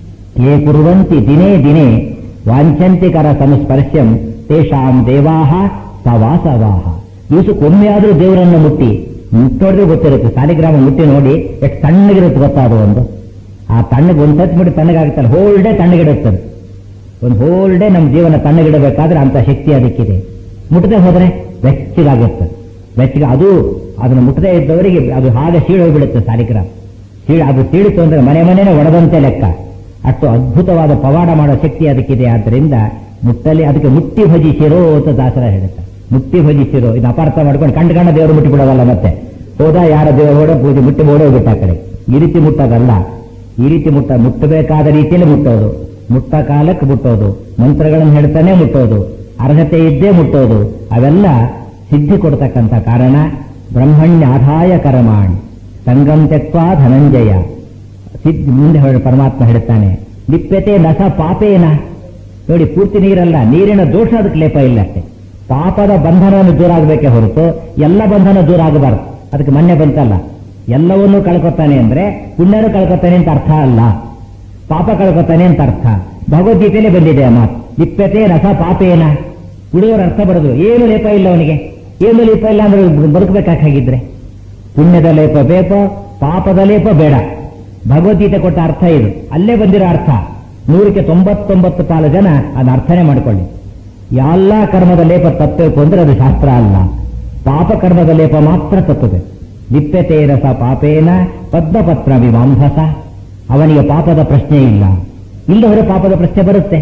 ಯೇ ಕುರುವಂತಿ ದಿನೇ ದಿನೇ ವಾಂಛಂತಿಕರ ಸಂಸ್ಪರ್ಶ್ಯಂ ತೇಷಾಂ ದೇವಾಹ ಸವಾಸವಾಹ ದಿವಸಕ್ಕೊಮ್ಮೆ ಆದ್ರೂ ದೇವರನ್ನು ಮುಟ್ಟಿ ಮುಟ್ಟೋದ್ರೆ ಗೊತ್ತಿರುತ್ತೆ ಸಾಲಿಗ್ರಾಮ ಮುಟ್ಟಿ ನೋಡಿ ಎಷ್ಟು ತಣ್ಣಗಿರುತ್ತೆ ಗೊತ್ತಾ ಅದು ಒಂದು ಆ ತಣ್ಣಗೆ ಒಂದು ಸತ್ ಬಿಟ್ಟು ತಣ್ಣಗಾಗುತ್ತಲ್ಲ ಹೋಲ್ ಡೇ ತಣ್ಣಗಿಡುತ್ತದೆ ಒಂದು ಹೋಲ್ ಡೇ ನಮ್ಮ ಜೀವನ ತಣ್ಣಗಿಡಬೇಕಾದ್ರೆ ಅಂತ ಶಕ್ತಿ ಅದಕ್ಕಿದೆ ಮುಟ್ಟದೆ ಹೋದ್ರೆ ಬೆಚ್ಚಗಾಗುತ್ತೆ ಬೆಚ್ಚಗೆ ಅದು ಅದನ್ನು ಮುಟ್ಟದೇ ಇದ್ದವರಿಗೆ ಅದು ಹಾಗೆ ಸೀಳೋಗ್ಬಿಡುತ್ತೆ ಸಾಲಿಗ್ರಾಮ ಸೀಳ ಅದು ಸೀಳಿತು ಅಂದ್ರೆ ಮನೆ ಮನೆನೇ ಒಡೆದಂತೆ ಲೆಕ್ಕ ಅಷ್ಟು ಅದ್ಭುತವಾದ ಪವಾಡ ಮಾಡೋ ಶಕ್ತಿ ಅದಕ್ಕಿದೆ ಆದ್ದರಿಂದ ಮುಟ್ಟಲಿ ಅದಕ್ಕೆ ಮುಟ್ಟಿ ಭಜಿಸಿರೋ ಅಂತ ದಾಸರ ಹೇಳುತ್ತೆ ಮುಟ್ಟಿ ಭಜಿಸಿರೋ ಇದು ಅಪಾರ್ಥ ಮಾಡ್ಕೊಂಡು ಕಂಡು ಕಂಡ ದೇವರು ಮುಟ್ಟಿ ಬಿಡೋದಲ್ಲ ಮತ್ತೆ ಹೋದ ಯಾರ ದೇವರ ಪೂಜೆ ಮುಟ್ಟಿ ಓಡೋಗ್ಬಿಟ್ಟ ಆ ಕಡೆ ಈ ರೀತಿ ಮುಟ್ಟೋದಲ್ಲ ಈ ರೀತಿ ಮುಟ್ಟ ಮುಟ್ಟಬೇಕಾದ ರೀತಿಯಲ್ಲಿ ಮುಟ್ಟೋದು ಮುಟ್ಟ ಕಾಲಕ್ಕೆ ಮುಟ್ಟೋದು ಮಂತ್ರಗಳನ್ನು ಹೇಳ್ತಾನೆ ಮುಟ್ಟೋದು ಅರ್ಹತೆ ಇದ್ದೇ ಮುಟ್ಟೋದು ಅವೆಲ್ಲ ಸಿದ್ಧಿ ಕೊಡ್ತಕ್ಕಂಥ ಕಾರಣ ಬ್ರಹ್ಮಣ್ಯ ಆದಾಯ ಕರಮಾಣಿ ಸಂಗಂ ತೆಕ್ವಾ ಧನಂಜಯ ಸಿದ್ಧಿ ಮುಂದೆ ಹೇಳಿ ಪರಮಾತ್ಮ ಹೇಳ್ತಾನೆ ಲಿಪ್ಯತೆ ನಸ ಪಾಪೇನ ನೋಡಿ ಪೂರ್ತಿ ನೀರಲ್ಲ ನೀರಿನ ದೋಷ ಅದಕ್ಕೆ ಲೇಪ ಇಲ್ಲ ಅಷ್ಟೇ ಪಾಪದ ಬಂಧನವನ್ನು ದೂರ ಆಗಬೇಕೇ ಹೊರತು ಎಲ್ಲ ಬಂಧನ ದೂರ ಆಗಬಾರದು ಅದಕ್ಕೆ ಮೊನ್ನೆ ಬಂತಲ್ಲ ಎಲ್ಲವನ್ನೂ ಕಳ್ಕೊತಾನೆ ಅಂದ್ರೆ ಪುಣ್ಯನೂ ಕಳ್ಕೊತಾನೆ ಅಂತ ಅರ್ಥ ಅಲ್ಲ ಪಾಪ ಕಳ್ಕೊತಾನೆ ಅಂತ ಅರ್ಥ ಭಗವದ್ಗೀತೆಯಲ್ಲೇ ಬಂದಿದೆ ಆ ಮಾತು ಲಿಪ್ಯತೆ ರಸ ಪಾಪೇನ ಉಳಿಯೋರು ಅರ್ಥ ಬರೋದು ಏನು ಲೇಪ ಇಲ್ಲ ಅವನಿಗೆ ಏನು ಲೇಪ ಇಲ್ಲ ಅಂದ್ರೆ ಬದುಕಬೇಕಾಗಿದ್ರೆ ಪುಣ್ಯದ ಲೇಪ ಬೇಕು ಪಾಪದ ಲೇಪ ಬೇಡ ಭಗವದ್ಗೀತೆ ಕೊಟ್ಟ ಅರ್ಥ ಇದು ಅಲ್ಲೇ ಬಂದಿರೋ ಅರ್ಥ ನೂರಕ್ಕೆ ತೊಂಬತ್ತೊಂಬತ್ತು ಕಾಲ ಜನ ಅದನ್ನ ಅರ್ಥನೇ ಮಾಡ್ಕೊಳ್ಳಿ ಎಲ್ಲ ಕರ್ಮದ ಲೇಪ ತಪ್ಪಬೇಕು ಅಂದ್ರೆ ಅದು ಶಾಸ್ತ್ರ ಅಲ್ಲ ಪಾಪ ಕರ್ಮದ ಲೇಪ ಮಾತ್ರ ತಪ್ಪದೆ ಲಿಪ್ಯತೆ ರಸ ಪಾಪೇನ ಪದ್ಮಪತ್ರ ವಿಮಾಂಸಸ ಅವನಿಗೆ ಪಾಪದ ಪ್ರಶ್ನೆ ಇಲ್ಲ ಇಲ್ಲವರೆ ಪಾಪದ ಪ್ರಶ್ನೆ ಬರುತ್ತೆ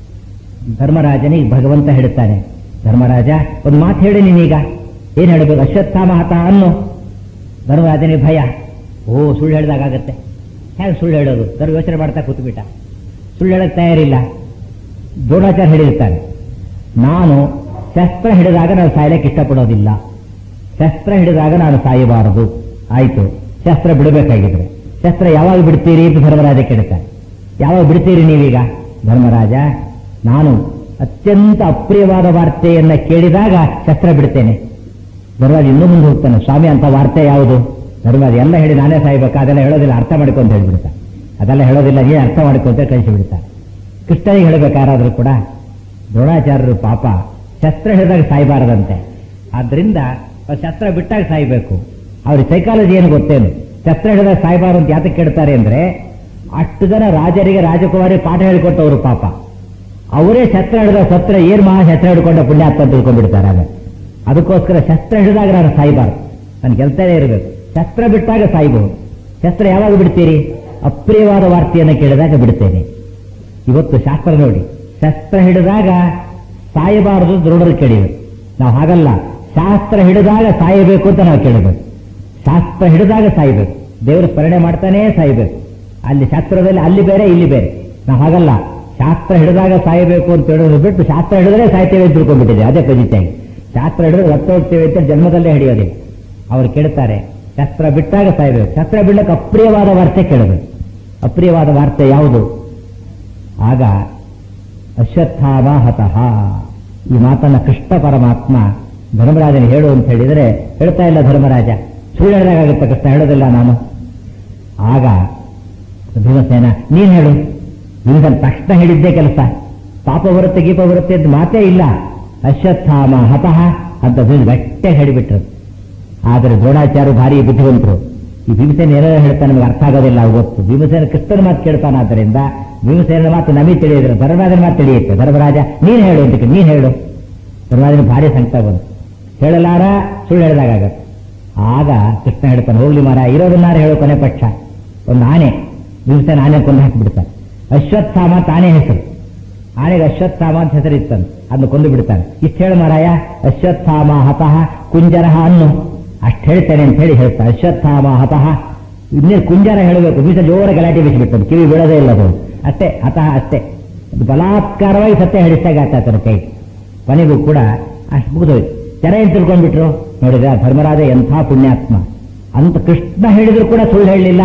ಧರ್ಮರಾಜನಿಗೆ ಭಗವಂತ ಹೇಳುತ್ತಾನೆ ಧರ್ಮರಾಜ ಒಂದು ಮಾತು ಹೇಳಿ ನೀನೀಗ ಏನ್ ಹೇಳಬೇಕು ಅಶ್ವತ್ಥಾಮ ಹತ ಅನ್ನು ಧರ್ಮರಾಜನಿಗೆ ಭಯ ಓ ಸುಳ್ಳು ಹೇಳಿದಾಗತ್ತೆ ಹೇಗೆ ಸುಳ್ಳು ಹೇಳೋದು ಧರ್ಮ ಯೋಚನೆ ಮಾಡ್ತಾ ಕೂತ್ಬಿಟ್ಟ ಸುಳ್ಳು ಹೇಳಕ್ ತಯಾರಿಲ್ಲ ದ್ರೋಣಾಚಾರ್ಯ ಹೇಳಿರ್ತಾರೆ ನಾನು ಶಸ್ತ್ರ ಹಿಡಿದಾಗ ನಾನು ಸಾಯಲಿಕ್ಕೆ ಇಷ್ಟಪಡೋದಿಲ್ಲ ಶಸ್ತ್ರ ಹಿಡಿದಾಗ ನಾನು ಸಾಯಬಾರದು ಆಯ್ತು ಶಸ್ತ್ರ ಬಿಡಬೇಕಾಗಿದ್ರೆ ಶಸ್ತ್ರ ಯಾವಾಗ ಬಿಡ್ತೀರಿ ಅಂತ ಧರ್ಮರಾಜ ಕೇಳ್ತಾರೆ ಯಾವಾಗ ಬಿಡ್ತೀರಿ ನೀವೀಗ ಧರ್ಮರಾಜ ನಾನು ಅತ್ಯಂತ ಅಪ್ರಿಯವಾದ ವಾರ್ತೆಯನ್ನ ಕೇಳಿದಾಗ ಶಸ್ತ್ರ ಬಿಡ್ತೇನೆ ಧರ್ಮರಾಜ ಇನ್ನೂ ಮುಂದೆ ಹೋಗ್ತಾನೆ ಸ್ವಾಮಿ ಅಂತ ವಾರ್ತೆ ಯಾವುದು ಧರ್ಮರಾಜ ಎಲ್ಲ ಹೇಳಿ ನಾನೇ ಸಾಯ್ಬೇಕಾ ಅದೆಲ್ಲ ಹೇಳೋದಿಲ್ಲ ಅರ್ಥ ಮಾಡ್ಕೊಂತ ಹೇಳ್ಬಿಡ್ತಾರೆ ಅದೆಲ್ಲ ಹೇಳೋದಿಲ್ಲ ನೀನು ಅರ್ಥ ಮಾಡ್ಕೊಂತ ಕಳಿಸಿ ಬಿಡ್ತಾರೆ ಕೃಷ್ಣನಿಗೆ ಹೇಳಬೇಕಾರಾದ್ರೂ ಕೂಡ ದ್ರೋಣಾಚಾರ್ಯರು ಪಾಪ ಶಸ್ತ್ರ ಹಿಡಿದಾಗ ಸಾಯಬಾರದಂತೆ ಆದ್ರಿಂದ ಅವ್ರು ಶಸ್ತ್ರ ಬಿಟ್ಟಾಗ ಸಾಯ್ಬೇಕು ಅವ್ರ ಸೈಕಾಲಜಿ ಏನು ಗೊತ್ತೇನು ಶಸ್ತ್ರ ಹಿಡಿದಾಗ ಸಾಯ್ಬಾರ್ದು ಅಂತ ಯಾತಕ್ಕೆ ಕೇಳ್ತಾರೆ ಅಂದ್ರೆ ಅಷ್ಟು ಜನ ರಾಜರಿಗೆ ರಾಜಕುಮಾರಿ ಪಾಠ ಹೇಳಿಕೊಟ್ಟವರು ಪಾಪ ಅವರೇ ಶಸ್ತ್ರ ಹಿಡಿದ ಸತ್ರ ಏನ್ ಮಹಾ ಶಸ್ತ್ರ ಹಿಡ್ಕೊಂಡ ಪುಣ್ಯಾತ್ಮ ಅಂತ ತಿಳ್ಕೊಂಡ್ಬಿಡ್ತಾರೆ ಆಗ ಅದಕ್ಕೋಸ್ಕರ ಶಸ್ತ್ರ ಹಿಡಿದಾಗ ನಾನು ಸಾಯ್ಬಾರ್ದು ನಾನು ಗೆಲ್ತಾನೆ ಇರಬೇಕು ಶಸ್ತ್ರ ಬಿಟ್ಟಾಗ ಸಾಯ್ಬಹುದು ಶಸ್ತ್ರ ಯಾವಾಗ ಬಿಡ್ತೀರಿ ಅಪ್ರಿಯವಾದ ವಾರ್ತೆಯನ್ನು ಕೇಳಿದಾಗ ಬಿಡ್ತೇನೆ ಇವತ್ತು ಶಾಸ್ತ್ರ ನೋಡಿ ಶಸ್ತ್ರ ಹಿಡಿದಾಗ ಸಾಯಬಾರದು ದೃಢರು ಕೇಳಿಬೇಕು ನಾವು ಹಾಗಲ್ಲ ಶಾಸ್ತ್ರ ಹಿಡಿದಾಗ ಸಾಯಬೇಕು ಅಂತ ನಾವು ಕೇಳಬೇಕು ಶಾಸ್ತ್ರ ಹಿಡಿದಾಗ ಸಾಯಬೇಕು ದೇವರು ಸ್ಮರಣೆ ಮಾಡ್ತಾನೇ ಸಾಯಬೇಕು ಅಲ್ಲಿ ಶಾಸ್ತ್ರದಲ್ಲಿ ಅಲ್ಲಿ ಬೇರೆ ಇಲ್ಲಿ ಬೇರೆ ನಾವು ಹಾಗಲ್ಲ ಶಾಸ್ತ್ರ ಹಿಡಿದಾಗ ಸಾಯಬೇಕು ಅಂತ ಹೇಳೋದು ಬಿಟ್ಟು ಶಾಸ್ತ್ರ ಹಿಡಿದ್ರೆ ಸಾಯ್ತೇವೆ ಅಂತ ತಿಳ್ಕೊಂಡ್ಬಿಟ್ಟಿದೆ ಅದೇ ಪಜಿತಾಗಿ ಶಾಸ್ತ್ರ ಹಿಡಿದ್ರೆ ರಕ್ತ ಹೋಗ್ತೇವೆ ಅಂತ ಜನ್ಮದಲ್ಲೇ ಹಿಡಿಯೋದಿಲ್ಲ ಅವ್ರು ಕೇಳ್ತಾರೆ ಶಸ್ತ್ರ ಬಿಟ್ಟಾಗ ಸಾಯ್ಬೇಕು ಶಸ್ತ್ರ ಬಿಡಕ್ಕೆ ಅಪ್ರಿಯವಾದ ವಾರ್ತೆ ಕೇಳಬೇಕು ಅಪ್ರಿಯವಾದ ವಾರ್ತೆ ಯಾವುದು ಆಗ ಅಶ್ವತ್ಥಾಮ ಹತಃ ಈ ಮಾತನ್ನ ಕೃಷ್ಣ ಪರಮಾತ್ಮ ಧರ್ಮರಾಜನ ಹೇಳು ಅಂತ ಹೇಳಿದರೆ ಹೇಳ್ತಾ ಇಲ್ಲ ಧರ್ಮರಾಜ ಸುಳ್ಳು ಹೇಳಿದಾಗುತ್ತೆ ಕೃಷ್ಣ ಹೇಳೋದಿಲ್ಲ ನಾನು ಆಗ ಭೀಮಸೇನ ನೀನ್ ಹೇಳು ಭೀಮಸೇನ ತಕ್ಷಣ ಹೇಳಿದ್ದೇ ಕೆಲಸ ಪಾಪ ಬರುತ್ತೆ ಗೀಪ ಬರುತ್ತೆ ಅಂತ ಮಾತೇ ಇಲ್ಲ ಅಶ್ವತ್ಥಾಮ ಹತಃ ಅಂತ ಭೀಮ ಗಟ್ಟೆ ಹೇಳಿಬಿಟ್ರು ಆದರೆ ದ್ರೋಣಾಚಾರ್ಯ ಭಾರಿ ಬುದ್ಧಿವಂತರು ಈ ಭೀಮಸೇನ ಏನಾದ್ರು ಹೇಳ್ತಾನೆ ನಮಗೆ ಅರ್ಥ ಆಗೋದಿಲ್ಲ ಅವ್ರು ಗೊತ್ತು ಭೀಮಸೇನ ಕೃಷ್ಣನ ಮಾತು ಕೇಳ್ತಾನಾದ್ದರಿಂದ ಭೀಮಸೇನ ಮಾತು ನಮಗೆ ತಿಳಿಯಿದ್ರೆ ಧರ್ಮರಾಜನ ಮಾತು ತಿಳಿಯುತ್ತೆ ಧರ್ಮರಾಜ ನೀನ್ ಹೇಳು ಅಂತ ನೀನ್ ಹೇಳು ಧರ್ಮರಾಜನ ಭಾರಿ ಸಂಕಟ ಬಂತು ಹೇಳಲಾರ ಸುಳ್ಳು ಹೇಳಿದಾಗತ್ತೆ ಆಗ ಕೃಷ್ಣ ಹೇಳ್ತಾನೆ ಹೋಗ್ಲಿ ಮಾರ ಇರೋದನ್ನಾರು ಹೇಳೋ ಕೊನೆ ಪಕ್ಷ ಒಂದು ಆನೆ ಭೀಮಸೇನ ಆನೆ ಕೊಂದು ಹಾಕಿಬಿಡ್ತಾನೆ ಅಶ್ವತ್ಥಾಮ ತಾನೇ ಹೆಸರು ಆನೆಗೆ ಅಶ್ವತ್ಥಾಮ ಅಂತ ಹೆಸರಿತ್ತಾನೆ ಅದನ್ನು ಕೊಂದು ಬಿಡ್ತಾನೆ ಇಷ್ಟು ಹೇಳು ಮಾರಾಯ ಅಶ್ವತ್ಥಾಮ ಹತಃ ಕುಂಜರಹ ಅನ್ನು ಅಷ್ಟು ಹೇಳ್ತೇನೆ ಅಂತ ಹೇಳಿ ಹೇಳ್ತಾನೆ ಅಶ್ವತ್ಥಾಮ ಹತಃ ಇನ್ನೇ ಕುಂಜರ ಹೇಳಬೇಕು ಬೀಸ ಜೋರ ಗಲಾಟೆ ಬಿಸಿಬಿಟ್ಟದ್ದು ಕಿವಿ ಬೀಳದೇ ಇಲ್ಲ ಅದು ಅಷ್ಟೇ ಹತಃ ಅಷ್ಟೇ ಅದು ಬಲಾತ್ಕಾರವಾಗಿ ಸತ್ಯ ಹೇಳಿಸಿದಾಗ ಆತ ಕೈ ಕೊನೆಗೂ ಕೂಡ ಅಷ್ಟು ಮುಗಿದೋಯ್ತು ಜನ ಏನ್ ತಿಳ್ಕೊಂಡ್ಬಿಟ್ರು ನೋಡಿದ್ರೆ ಧರ್ಮರಾಜ ಎಂಥ ಪುಣ್ಯಾತ್ಮ ಅಂತ ಕೃಷ್ಣ ಹೇಳಿದ್ರು ಕೂಡ ಸುಳ್ಳು ಹೇಳಲಿಲ್ಲ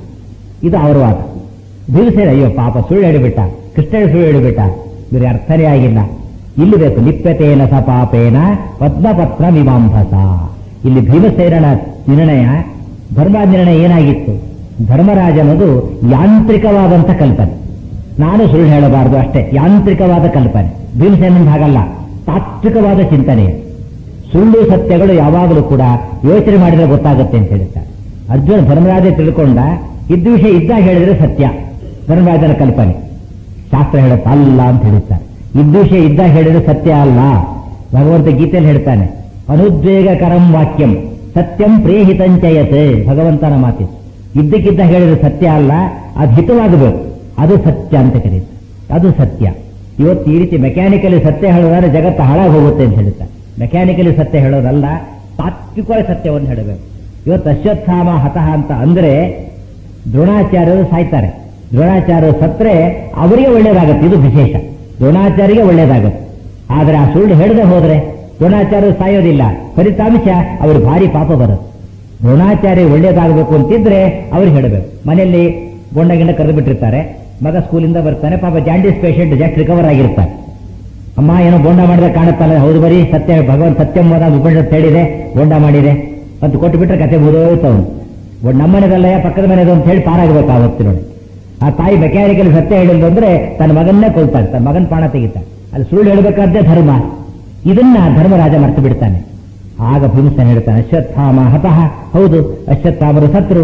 ಇದು ಅವರ ವಾದ ಭೀಮಸೇನ ಅಯ್ಯೋ ಪಾಪ ಸುಳ್ಳು ಹೇಳಿಬಿಟ್ಟ ಕೃಷ್ಣ ಸುಳ್ಳು ಹೇಳಿಬಿಟ್ಟ ಇವ್ರಿಗೆ ಅರ್ಥನೇ ಆಗಿಲ್ಲ ಇಲ್ಲಿ ಬೇಕು ಲಿಪ್ಯತೇನ ಸ ಪಾಪೇನ ಪದ್ಮಪತ್ರ ಮೀಮಾಂಸಸ ಇಲ್ಲಿ ಭೀಮಸೇನನ ನಿರ್ಣಯ ಧರ್ಮರಾಜ ನಿರ್ಣಯ ಏನಾಗಿತ್ತು ಧರ್ಮರಾಜನದು ಯಾಂತ್ರಿಕವಾದಂಥ ಕಲ್ಪನೆ ನಾನು ಸುಳ್ಳು ಹೇಳಬಾರದು ಅಷ್ಟೇ ಯಾಂತ್ರಿಕವಾದ ಕಲ್ಪನೆ ಭೀಮಸೇನಂದ ಹಾಗಲ್ಲ ತಾತ್ವಿಕವಾದ ಚಿಂತನೆ ಸುಳ್ಳು ಸತ್ಯಗಳು ಯಾವಾಗಲೂ ಕೂಡ ಯೋಚನೆ ಮಾಡಿದ್ರೆ ಗೊತ್ತಾಗುತ್ತೆ ಅಂತ ಹೇಳ್ತಾರೆ ಅರ್ಜುನ ಧರ್ಮರಾಜ ತಿಳ್ಕೊಂಡ ಇದ್ದ ವಿಷಯ ಇದ್ದಾಗ ಹೇಳಿದ್ರೆ ಸತ್ಯ ಧರ್ಮರಾಜನ ಕಲ್ಪನೆ ಶಾಸ್ತ್ರ ಹೇಳುತ್ತೆ ಅಲ್ಲ ಅಂತ ಹೇಳ್ತಾರೆ ಇದ್ದ ವಿಷಯ ಇದ್ದಾಗ ಹೇಳಿದ್ರೆ ಸತ್ಯ ಅಲ್ಲ ಭಗವಂತ ಗೀತೆಯಲ್ಲಿ ಹೇಳ್ತಾನೆ ಅನುದ್ವೇಗಕರಂ ವಾಕ್ಯಂ ಸತ್ಯಂ ಪ್ರೇಹಿತಂಚಯತೆ ಭಗವಂತನ ಮಾತಿತ್ತು ಇದ್ದಕ್ಕಿದ್ದ ಹೇಳಿದ್ರೆ ಸತ್ಯ ಅಲ್ಲ ಅದು ಹಿತವಾಗಬೇಕು ಅದು ಸತ್ಯ ಅಂತ ಕರೀತಾರೆ ಅದು ಸತ್ಯ ಇವತ್ತು ಈ ರೀತಿ ಮೆಕ್ಯಾನಿಕಲಿ ಸತ್ಯ ಹೇಳೋದಾದ್ರೆ ಜಗತ್ತು ಹಾಳಾಗಿ ಹೋಗುತ್ತೆ ಅಂತ ಹೇಳ್ತಾರೆ ಮೆಕ್ಯಾನಿಕಲಿ ಸತ್ಯ ಹೇಳೋದಲ್ಲ ತಾತ್ವಿಕವಾಗಿ ಸತ್ಯವನ್ನು ಹೇಳಬೇಕು ಇವತ್ತು ಅಶ್ವತ್ಥಾಮ ಹತಃ ಅಂತ ಅಂದ್ರೆ ದ್ರೋಣಾಚಾರ್ಯರು ಸಾಯ್ತಾರೆ ದ್ರೋಣಾಚಾರ್ಯರು ಸತ್ರೆ ಅವರಿಗೆ ಒಳ್ಳೇದಾಗತ್ತೆ ಇದು ವಿಶೇಷ ದ್ರೋಣಾಚಾರ್ಯಗೆ ಒಳ್ಳೇದಾಗತ್ತೆ ಆದರೆ ಆ ಸುಳ್ಳು ಹೇಳದೆ ಹೋದ್ರೆ ದ್ರೋಣಾಚಾರ್ಯರು ಸಾಯೋದಿಲ್ಲ ಫಲಿತಾಂಶ ಅವ್ರಿಗೆ ಭಾರಿ ಪಾಪ ಬರುತ್ತೆ ದ್ರೋಣಾಚಾರ್ಯ ಒಳ್ಳೇದಾಗಬೇಕು ಅಂತಿದ್ರೆ ಅವ್ರಿಗೆ ಹೇಳಬೇಕು ಮನೆಯಲ್ಲಿ ಗೊಂಡ ಗಿಂಡ ಕರೆದು ಬಿಟ್ಟಿರ್ತಾರೆ ಮಗ ಸ್ಕೂಲಿಂದ ಬರ್ತಾನೆ ಪಾಪ ಜಾಂಡೀಸ್ ಪೇಷಂಟ್ ಜಸ್ಟ್ ರಿಕವರ್ ಆಗಿರ್ತಾರೆ ಅಮ್ಮ ಏನೋ ಬೋಂಡ ಮಾಡಿದ್ರೆ ಕಾಣುತ್ತಲ್ಲ ಹೌದು ಬರೀ ಸತ್ಯ ಭಗವಂತ ಸತ್ಯಂಬದ ಉಪನಿಷತ್ ಹೇಳಿದೆ ಬೋಂಡ ಮಾಡಿದೆ ಅಂತ ಕೊಟ್ಟು ಬಿಟ್ರೆ ಕತೆ ಮುಗಿದೋಯ್ತು ಅವನು ನಮ್ಮನೆದಲ್ಲಯ್ಯ ಪಕ್ಕದ ಮನೆದು ಅಂತ ಹೇಳಿ ಪಾರಾಗಬೇಕು ಆ ಹೊತ್ತು ನೋಡಿ ಆ ತಾಯಿ ಮೆಕ್ಯಾನಿಕಲ್ ಸತ್ಯ ಹೇಳಿದ್ದು ಅಂದ್ರೆ ತನ್ನ ಮಗನ್ನೇ ಕೊಲ್ತಾನೆ ತನ್ನ ಮಗನ ಪ್ರಾಣ ತೆಗಿತಾನೆ ಅಲ್ಲಿ ಸುಳ್ಳು ಹೇಳಬೇಕಾದ್ದೇ ಧರ್ಮ ಇದನ್ನ ಧರ್ಮರಾಜ ಮರ್ತು ಬಿಡ್ತಾನೆ ಆಗ ಭೀಮಸೇನ ಹೇಳ್ತಾನೆ ಅಶ್ವತ್ಥಾಮ ಹತಃ ಹೌದು ಅಶ್ವತ್ಥಾಮರು ಸತ್ರು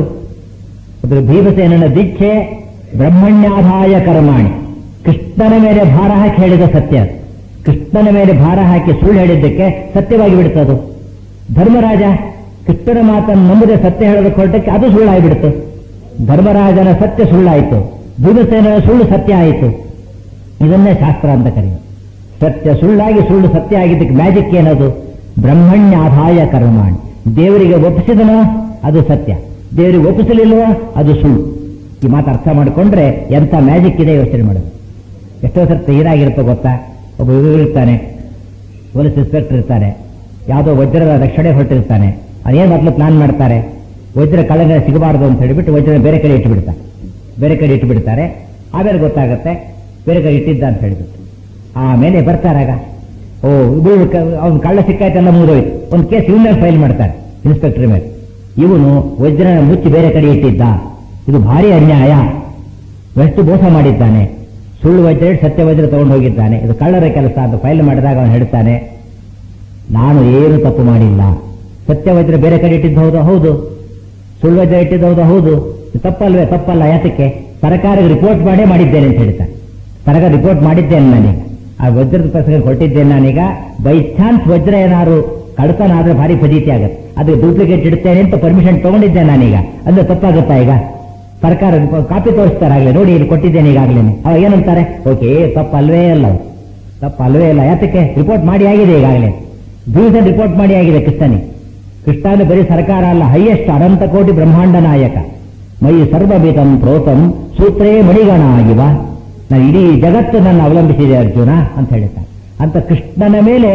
ಅದ್ರ ಭೀಮಸೇನನ ದೀಕ್ಷೆ ಬ್ರಹ್ಮಣ್ಯಾಧಾಯ ಕರ್ಮಾಣಿ ಕೃಷ್ಣನ ಮೇಲೆ ಭಾರ ಹಾಕಿ ಹೇಳಿದ ಸತ್ಯ ಅದು. ಕೃಷ್ಣನ ಮೇಲೆ ಭಾರ ಹಾಕಿ ಸುಳ್ಳು ಹೇಳಿದ್ದಕ್ಕೆ ಸತ್ಯವಾಗಿ ಬಿಡ್ತದು ಧರ್ಮರಾಜ ಕೃಷ್ಣನ ಮಾತನ್ನು ನಂಬದೆ ಸತ್ಯ ಹೇಳೋದಕ್ಕೆ ಹೊರಟಕ್ಕೆ ಅದು ಸುಳ್ಳಾಗಿಬಿಡ್ತು ಧರ್ಮರಾಜನ ಸತ್ಯ ಸುಳ್ಳಾಯಿತು ಭೀಮಸೇನನ ಸುಳ್ಳು ಸತ್ಯ ಆಯಿತು ಇದನ್ನೇ ಶಾಸ್ತ್ರ ಅಂತ ಕರೆಯುವ ಸತ್ಯ ಸುಳ್ಳಾಗಿ ಸುಳ್ಳು ಸತ್ಯ ಆಗಿದ್ದಕ್ಕೆ ಮ್ಯಾಜಿಕ್ ಏನದು ಬ್ರಹ್ಮಣ್ಯಾಧಾಯ ಕರ್ಮಾಣಿ ದೇವರಿಗೆ ಒಪ್ಪಿಸಿದನೋ ಅದು ಸತ್ಯ ದೇವರಿಗೆ ಒಪ್ಪಿಸಲಿಲ್ವೋ ಅದು ಸುಳ್ಳು ಈ ಮಾತು ಅರ್ಥ ಮಾಡಿಕೊಂಡ್ರೆ ಎಂಥ ಮ್ಯಾಜಿಕ್ ಇದೆ ಯೋಚನೆ ಮಾಡೋದು ಎಷ್ಟೋ ಸರ್ತಿ ಏನಾಗಿರುತ್ತೋ ಗೊತ್ತಾ ಒಬ್ಬ ಇವ್ರು ಇರ್ತಾನೆ ಪೊಲೀಸ್ ಇನ್ಸ್ಪೆಕ್ಟರ್ ಇರ್ತಾನೆ ಯಾವುದೋ ವಜ್ರದ ರಕ್ಷಣೆ ಹೊರಟಿರ್ತಾನೆ ಅದೇನು ಮೊದಲು ಪ್ಲಾನ್ ಮಾಡ್ತಾರೆ ವಜ್ರ ಕಳ್ಳನ ಸಿಗಬಾರದು ಅಂತ ಹೇಳಿಬಿಟ್ಟು ವಜ್ರ ಬೇರೆ ಕಡೆ ಇಟ್ಟುಬಿಡ್ತಾರೆ ಬೇರೆ ಕಡೆ ಇಟ್ಟುಬಿಡ್ತಾರೆ ಆಮೇಲೆ ಗೊತ್ತಾಗುತ್ತೆ ಬೇರೆ ಕಡೆ ಇಟ್ಟಿದ್ದ ಅಂತ ಹೇಳಿಬಿಟ್ಟು ಆಮೇಲೆ ಬರ್ತಾರಾಗ ಓ ಇದು ಅವ್ನು ಕಳ್ಳ ಸಿಕ್ಕಾಯ್ತೆಲ್ಲ ಮುಗಿದೋಯ್ತು ಒಂದು ಕೇಸ್ ಇವನ ಫೈಲ್ ಮಾಡ್ತಾರೆ ಇನ್ಸ್ಪೆಕ್ಟರ್ ಮೇಲೆ ಇವನು ವಜ್ರನ ಮುಚ್ಚಿ ಬೇರೆ ಕಡೆ ಇಟ್ಟಿದ್ದ ಇದು ಭಾರಿ ಅನ್ಯಾಯ ಎಷ್ಟು ಮೋಸ ಮಾಡಿದ್ದಾನೆ ಸುಳ್ಳು ವಜ್ರ ಇಟ್ಟು ಸತ್ಯ ವಜ್ರ ತಗೊಂಡು ಹೋಗಿದ್ದಾನೆ ಇದು ಕಳ್ಳರ ಕೆಲಸ ಅಂತ ಫೈಲ್ ಮಾಡಿದಾಗ ಅವನು ಹೇಳ್ತಾನೆ ನಾನು ಏನು ತಪ್ಪು ಮಾಡಿಲ್ಲ ಸತ್ಯ ವಜ್ರ ಬೇರೆ ಕಡೆ ಇಟ್ಟಿದ್ದು ಹೌದು ಹೌದು ಸುಳ್ಳು ವಜ್ರ ಇಟ್ಟಿದ್ದು ಹೌದು ಹೌದು ಇದು ತಪ್ಪಲ್ವೇ ತಪ್ಪಲ್ಲ ಯಾತಕ್ಕೆ ಸರ್ಕಾರಕ್ಕೆ ರಿಪೋರ್ಟ್ ಮಾಡೇ ಮಾಡಿದ್ದೇನೆ ಅಂತ ಹೇಳ್ತಾನೆ ಸರ್ಕಾರ ರಿಪೋರ್ಟ್ ಮಾಡಿದ್ದೇನೆ ನಾನೀಗ ಆ ವಜ್ರದ ಪುಸ್ತಕ ಕೊಟ್ಟಿದ್ದೇನೆ ನಾನೀಗ ಬೈ ಚಾನ್ಸ್ ವಜ್ರ ಏನಾದ್ರು ಕಳ್ತನ ಆದ್ರೆ ಭಾರಿ ಫಜೀತಿ ಆಗುತ್ತೆ ಅದು ಡೂಪ್ಲಿಕೇಟ್ ಇಡ್ತೇನೆ ಅಂತ ಪರ್ಮಿಷನ್ ತಗೊಂಡಿದ್ದೆ ನಾನೀಗ ಅಂದ್ರೆ ತಪ್ಪಾಗುತ್ತಾ ಈಗ ಸರ್ಕಾರ ಕಾಪಿ ತೋರಿಸ್ತಾರಾಗ್ಲೇ ನೋಡಿ ಇಲ್ಲಿ ಕೊಟ್ಟಿದ್ದೇನೆ ಈಗಾಗಲೇ ಅವಾಗ ಏನಂತಾರೆ ಓಕೆ ತಪ್ಪಲ್ವೇ ಅಲ್ಲ ಅದು. ತಪ್ಪಲ್ವೇ ಇಲ್ಲ ಯಾತಕ್ಕೆ ರಿಪೋರ್ಟ್ ಮಾಡಿ ಆಗಿದೆ ಈಗಾಗಲೇ ಭೀಮಸೇನ್ ರಿಪೋರ್ಟ್ ಮಾಡಿ ಆಗಿದೆ ಕೃಷ್ಣನಿಗೆ ಕೃಷ್ಣನು ಬರೀ ಸರ್ಕಾರ ಅಲ್ಲ ಹೈಯೆಸ್ಟ್ ಅನಂತ ಕೋಟಿ ಬ್ರಹ್ಮಾಂಡ ನಾಯಕ ಮೈ ಸರ್ವಭಿತಂ ಪ್ರೋತಂ ಸೂತ್ರೇ ಮಣಿಗಣ ಆಗಿವ ನಾನು ಇಡೀ ಜಗತ್ತು ನನ್ನ ಅವಲಂಬಿಸಿದೆ ಅರ್ಜುನ ಅಂತ ಹೇಳ್ತಾನೆ ಅಂತ ಕೃಷ್ಣನ ಮೇಲೆ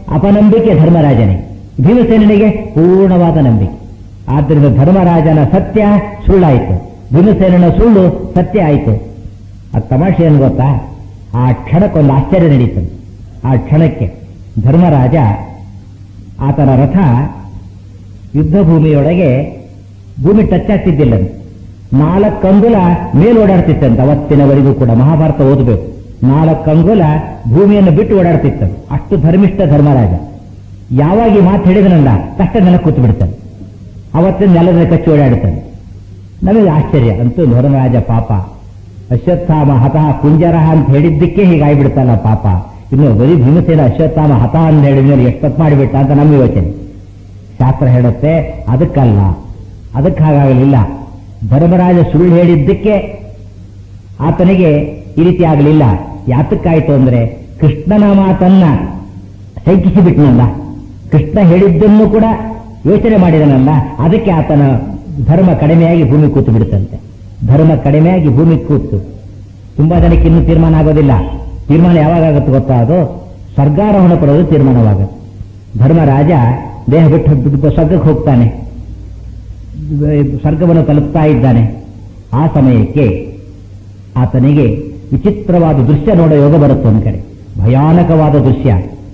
ಅಪನಂಬಿಕೆ ಧರ್ಮರಾಜನಿಗೆ ಭೀಮಸೇನಿಗೆ ಪೂರ್ಣವಾದ ನಂಬಿಕೆ ಆದ್ದರಿಂದ ಧರ್ಮರಾಜನ ಸತ್ಯ ಸುಳ್ಳಾಯಿತು ಭೀಮಸೇನನ ಸುಳ್ಳು ಸತ್ಯ ಆಯಿತು ಅದು ತಮಾಷೆ ಏನು ಗೊತ್ತಾ ಆ ಕ್ಷಣಕ್ಕೊಂದು ಆಶ್ಚರ್ಯ ನಡೀತದೆ ಆ ಕ್ಷಣಕ್ಕೆ ಧರ್ಮರಾಜ ಆತನ ರಥ ಯುದ್ಧ ಭೂಮಿಯೊಳಗೆ ಭೂಮಿ ಟಚ್ ಆಗ್ತಿದ್ದಿಲ್ಲ ನಾಲ್ಕು ಅಂಗುಲ ಮೇಲ್ ಓಡಾಡ್ತಿತ್ತಂತೆ ಅವತ್ತಿನವರೆಗೂ ಕೂಡ ಮಹಾಭಾರತ ಓದಬೇಕು ನಾಲ್ಕು ಅಂಗುಲ ಭೂಮಿಯನ್ನು ಬಿಟ್ಟು ಓಡಾಡ್ತಿತ್ತಂತೆ ಅಷ್ಟು ಧರ್ಮಿಷ್ಠ ಧರ್ಮರಾಜ ಯಾವಾಗ ಈ ಮಾತು ಹೇಳಿದನಲ್ಲ ತಕ್ಷಣ ನೆಲ ಕೂತು ಬಿಡ್ತಾನೆ ಅವತ್ತಿನ ನೆಲದ ಕಚ್ಚಿ ಓಡಾಡ್ತಾನೆ ನಮಗೆ ಆಶ್ಚರ್ಯ ಅಂತೂ ಧರ್ಮರಾಜ ಪಾಪ ಅಶ್ವತ್ಥಾಮ ಹತಃ ಕುಂಜರಹ ಅಂತ ಹೇಳಿದ್ದಕ್ಕೆ ಹೀಗಾಗ್ಬಿಡ್ತಲ್ಲ ಪಾಪ ಇನ್ನು ಬರೀ ಭೀಮಸೇನ ಅಶ್ವತ್ಥಾಮ ಹತ ಅಂತ ಹೇಳಿದ ಮೇಲೆ ಎಷ್ಟು ತಪ್ಪು ಮಾಡಿಬಿಟ್ಟ ಅಂತ ನಮ್ಮ ಯೋಚನೆ ಶಾಸ್ತ್ರ ಹೇಳುತ್ತೆ ಅದಕ್ಕಲ್ಲ ಅದಕ್ಕೆ ಹಾಗಾಗಲಿಲ್ಲ ಧರ್ಮರಾಜ ಸುಳ್ಳು ಹೇಳಿದ್ದಕ್ಕೆ ಆತನಿಗೆ ಈ ರೀತಿ ಆಗಲಿಲ್ಲ ಯಾತಕ್ಕಾಯ್ತು ಅಂದ್ರೆ ಕೃಷ್ಣನ ಮಾತನ್ನ ಶಂಕಿಸಿಬಿಟ್ನಲ್ಲ ಕೃಷ್ಣ ಹೇಳಿದ್ದನ್ನು ಕೂಡ ಯೋಚನೆ ಮಾಡಿದನಲ್ಲ ಅದಕ್ಕೆ ಆತನ ಧರ್ಮ ಕಡಿಮೆಯಾಗಿ ಭೂಮಿ ಕೂತು ಬಿಡುತ್ತಂತೆ ಧರ್ಮ ಕಡಿಮೆಯಾಗಿ ಭೂಮಿ ಕೂತು ತುಂಬಾ ಜನಕ್ಕೆ ಇನ್ನೂ ತೀರ್ಮಾನ ಆಗೋದಿಲ್ಲ ತೀರ್ಮಾನ ಯಾವಾಗ ಆಗುತ್ತೆ ಗೊತ್ತಾ ಅದು ಸ್ವರ್ಗಾರೋಹಣ ಪಡೋದು ತೀರ್ಮಾನವಾಗುತ್ತೆ ಧರ್ಮರಾಜ ದೇಹ ಬಿಟ್ಟು ಬಿಟ್ಟು ಸ್ವರ್ಗಕ್ಕೆ ಹೋಗ್ತಾನೆ ಸ್ವರ್ಗವನ್ನು ತಲುಪ್ತಾ ಇದ್ದಾನೆ ಆ ಸಮಯಕ್ಕೆ ಆತನಿಗೆ ವಿಚಿತ್ರವಾದ ದೃಶ್ಯ ನೋಡೋ ಯೋಗ ಬರುತ್ತೆ ಒಂದು ಕಡೆ ಭಯಾನಕವಾದ ದೃಶ್ಯ